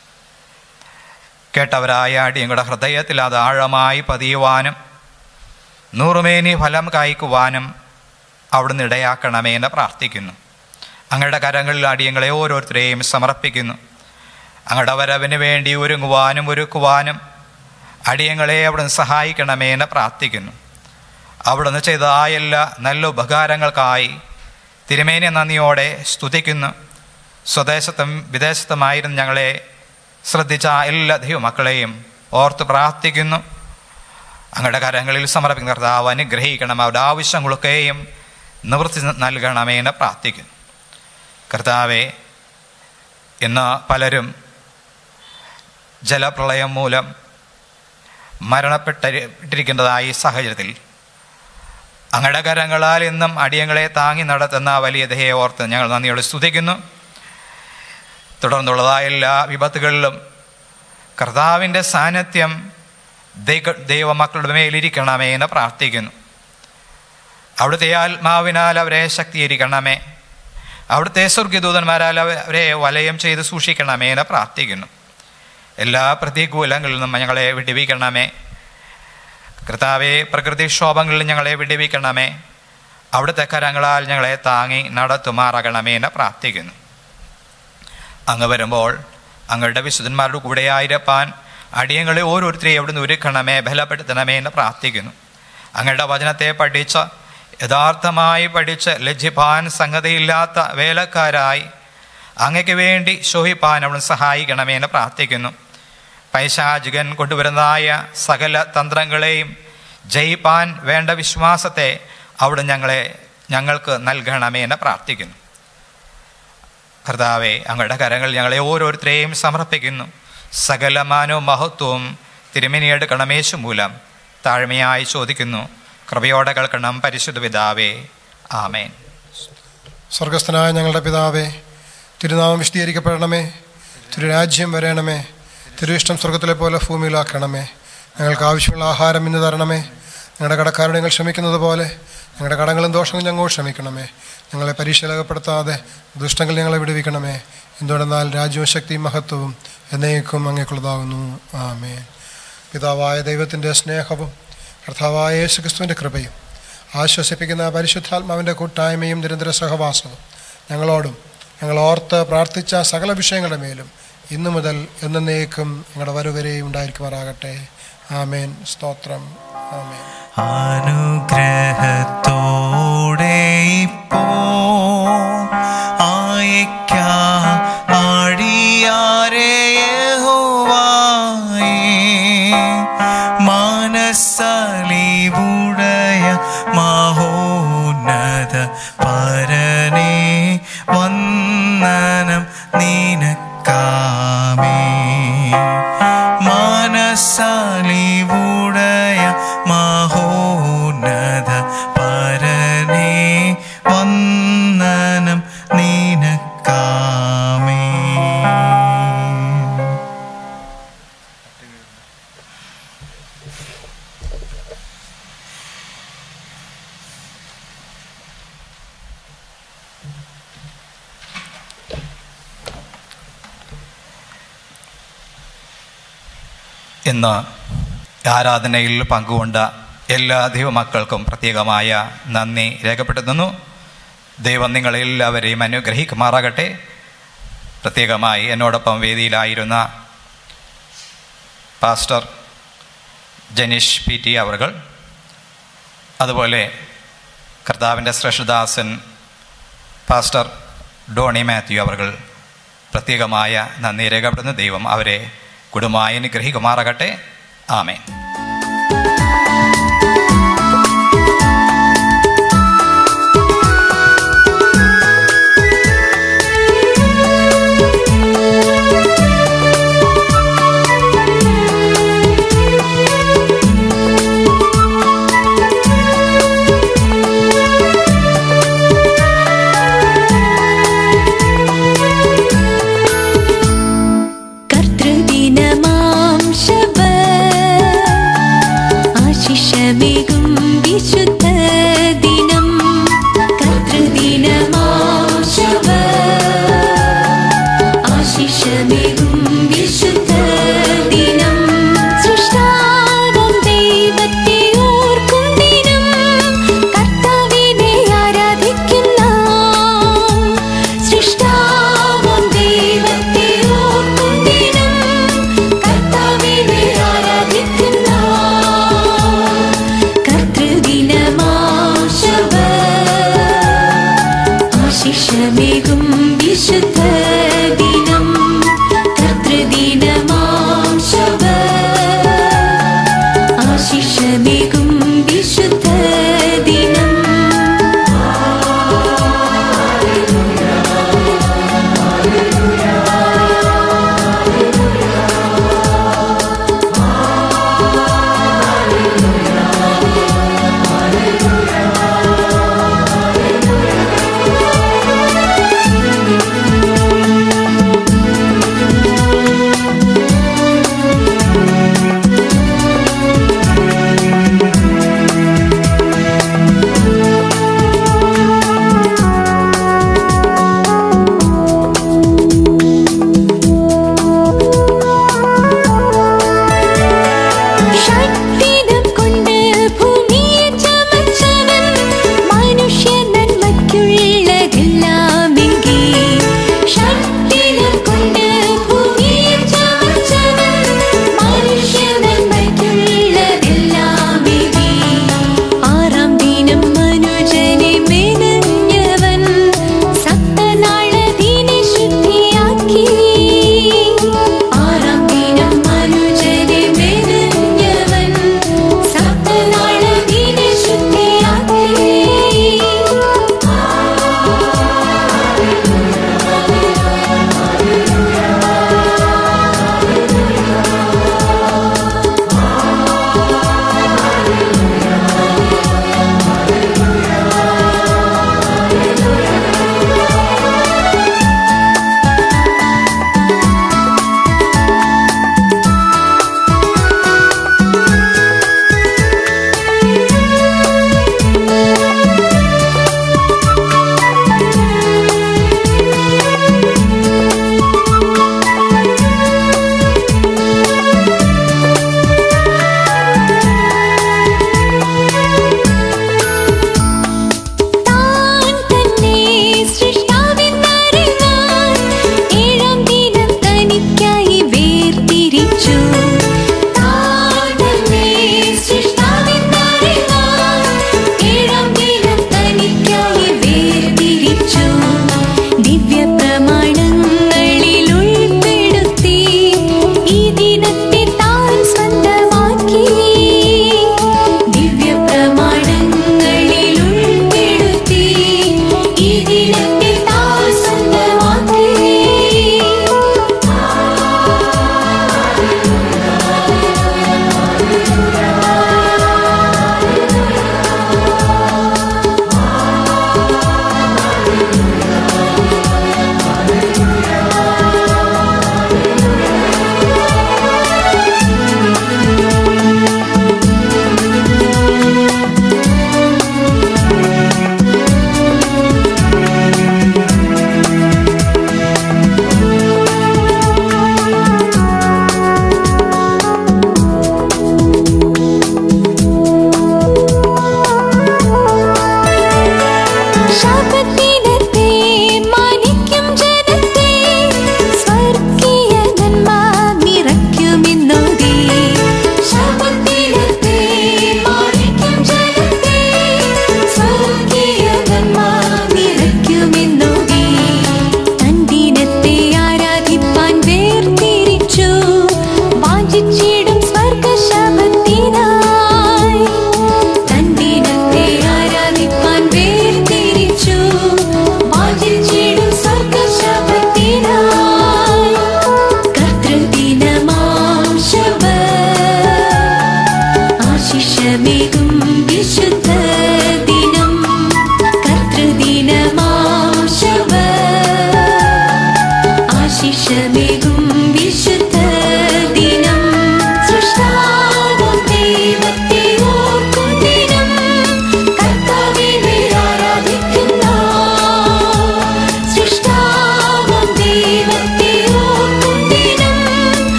കേട്ടവരായ അടിയങ്ങളുടെ ഹൃദയത്തിൽ അത് ആഴമായി പതിയുവാനും നൂറുമേനി ഫലം കായ്ക്കുവാനും അവിടുന്ന് ഇടയാക്കണമേ എന്ന് പ്രാർത്ഥിക്കുന്നു അങ്ങയുടെ കരങ്ങളിൽ അടിയങ്ങളെ ഓരോരുത്തരെയും സമർപ്പിക്കുന്നു അങ്ങയുടെ വരവിന് വേണ്ടി ഒരുങ്ങുവാനും ഒരുക്കുവാനും അടിയങ്ങളെ അവിടുന്ന് സഹായിക്കണമേ എന്ന് പ്രാർത്ഥിക്കുന്നു അവിടുന്ന് ചെയ്ത ആ എല്ലാ നല്ല ഉപകാരങ്ങൾക്കായി തിരുമേനി നന്ദിയോടെ സ്തുതിക്കുന്നു സ്വദേശത്തും വിദേശത്തുമായിരുന്നു ഞങ്ങളെ ശ്രദ്ധിച്ച എല്ലാ ദൈവമക്കളെയും ഓർത്ത് പ്രാർത്ഥിക്കുന്നു അങ്ങയുടെ കരങ്ങളിൽ സമർപ്പിക്കുന്ന കർത്താവ് അനുഗ്രഹിക്കണം അവരുടെ ആവശ്യങ്ങളൊക്കെയും നിവൃത്തി നൽകണമേ എന്ന് പ്രാർത്ഥിക്കുന്നു കർത്താവെ ഇന്ന് പലരും ജലപ്രളയം മൂലം മരണപ്പെട്ടിരിക്കുന്നതായി സാഹചര്യത്തിൽ അങ്ങയുടെ കരങ്ങളാൽ ഇന്നും അടിയങ്ങളെ താങ്ങി നടത്തുന്ന വലിയ ദഹയെ ഓർത്ത് ഞങ്ങൾ നന്ദിയോടെ സ്തുതിക്കുന്നു തുടർന്നുള്ളതായ എല്ലാ വിപത്തുകളിലും കർത്താവിൻ്റെ സാന്നിധ്യം ദൈവ ദൈവമക്കളുടെ മേലിരിക്കണമേ എന്ന് പ്രാർത്ഥിക്കുന്നു അവിടുത്തെ ആത്മാവിനാൽ അവരെ ശക്തീകരിക്കണമേ അവിടുത്തെ സ്വർഗദൂതന്മാരാൽ അവരെ വലയം ചെയ്ത് സൂക്ഷിക്കണമേ എന്ന് പ്രാർത്ഥിക്കുന്നു എല്ലാ പ്രതികൂലങ്ങളിൽ നിന്നും ഞങ്ങളെ വിടിവിക്കണമേ കർത്താവെ പ്രകൃതിക്ഷോഭങ്ങളിൽ ഞങ്ങളെ വിടിവിക്കണമേ അവിടുത്തെ കരങ്ങളാൽ ഞങ്ങളെ താങ്ങി നടത്തുമാറാകണമേ എന്ന് പ്രാർത്ഥിക്കുന്നു അങ്ങ് വരുമ്പോൾ അങ്ങയുടെ വിശുദ്ധന്മാരുടെ കൂടെ ആയിരപ്പാൻ അടിയങ്ങളെ ഓരോരുത്തരെയും അവിടുന്ന് ഒരുക്കണമേ ബലപ്പെടുത്തണമേ എന്ന് പ്രാർത്ഥിക്കുന്നു അങ്ങയുടെ വചനത്തെ പഠിച്ച് യഥാർത്ഥമായി പഠിച്ച് ലജ്ജിപ്പാൻ സംഗതിയില്ലാത്ത വേലക്കാരായി അങ്ങയ്ക്ക് വേണ്ടി ശോഭിപ്പാൻ അവിടുന്ന് സഹായിക്കണമേ എന്ന് പ്രാർത്ഥിക്കുന്നു പൈശാചികൻ കൊണ്ടുവരുന്നതായ സകല തന്ത്രങ്ങളെയും ജയിപ്പാൻ വേണ്ട വിശ്വാസത്തെ അവിടെ ഞങ്ങളെ ഞങ്ങൾക്ക് നൽകണമേ എന്ന് പ്രാർത്ഥിക്കുന്നു കർത്താവെ അങ്ങയുടെ കരങ്ങൾ ഞങ്ങളെ ഓരോരുത്തരെയും സമർപ്പിക്കുന്നു സകലമാനവും മഹത്വവും തിരുമനിയെടുക്കണമേശു മൂലം താഴ്മയായി ചോദിക്കുന്നു കൃപയോടെ കേൾക്കണം പരിശുദ്ധ പിതാവേ ആമേൻ സ്വർഗസ്ഥനായ ഞങ്ങളുടെ പിതാവേ തിരുനാമം വിശദീകരിക്കപ്പെടണമേ തിരുരാജ്യം വരണമേ തിരുവിഷ്ടം സ്വർഗത്തിലെ പോലെ ഭൂമിയിലാക്കണമേ ഞങ്ങൾക്ക് ആവശ്യമുള്ള ആഹാരം ഇന്ന് തരണമേ ഞങ്ങളുടെ കടക്കാരോട് ഞങ്ങൾ ക്ഷമിക്കുന്നത് പോലെ ഞങ്ങളുടെ കടങ്ങളും ദോഷങ്ങളും ഞങ്ങൾ ക്ഷമിക്കണമേ ഞങ്ങളെ പരീക്ഷയിലകപ്പെടുത്താതെ ദുഷ്ടങ്ങൾ ഞങ്ങളെ വിടുവിക്കണമേ എന്തുകൊണ്ടെന്നാൽ രാജ്യവും ശക്തിയും മഹത്വവും എന്നേക്കും അങ്ങേക്കുള്ളതാകുന്നു ആമേ പിതാവായ ദൈവത്തിൻ്റെ സ്നേഹവും കർത്താവായ യേശു ക്രിസ്തുവിൻ്റെ കൃപയും ആശ്വസിപ്പിക്കുന്ന പരിശുദ്ധാത്മാവിൻ്റെ കൂട്ടായ്മയും നിരന്തര സഹവാസവും ഞങ്ങളോടും ഞങ്ങൾ ഓർത്ത് പ്രാർത്ഥിച്ച സകല വിഷയങ്ങളുടെ മേലും ഇന്നു മുതൽ എന്നേക്കും ഞങ്ങളുടെ വരവരെയും ഉണ്ടായിരിക്കുമാറാകട്ടെ ആമേൻ സ്തോത്രം ആമേൻ അനുഗ്രഹത്തോടെ ഇപ്പോ ആയിക്ക ആടിയാരെ യഹോവായേ മനസ്സലിവുടയ മഹോന്നത പരനേ വന്ദനം നിനക്കാമേ മനസ്സാലിവുടയ മഹോന്നത പരനേ വന്ദനം നിനക്കാമേ ഇന്ന് ആരാധനയിൽ പങ്കുകൊണ്ട എല്ലാ ദൈവമക്കൾക്കും പ്രത്യേകമായ നന്ദി രേഖപ്പെടുത്തുന്നു ദൈവം നിങ്ങളെല്ലാവരെയും അനുഗ്രഹിക്കുമാറാകട്ടെ പ്രത്യേകമായി എന്നോടൊപ്പം വേദിയിലായിരുന്ന പാസ്റ്റർ ജനീഷ് പി ടി അവർകൾ അതുപോലെ കർത്താവിൻ്റെ ശ്രേഷ്ഠദാസൻ പാസ്റ്റർ ഡോണി മാത്യു അവർകൾ പ്രത്യേകമായ നന്ദി രേഖപ്പെടുന്ന ദൈവം അവരെ കുടുംബമായി അനുഗ്രഹിക്കുമാറാകട്ടെ ആമേൻ കർത്തൃദിനമാം ശബ ആശിഷമേകും വിശുദ്ധ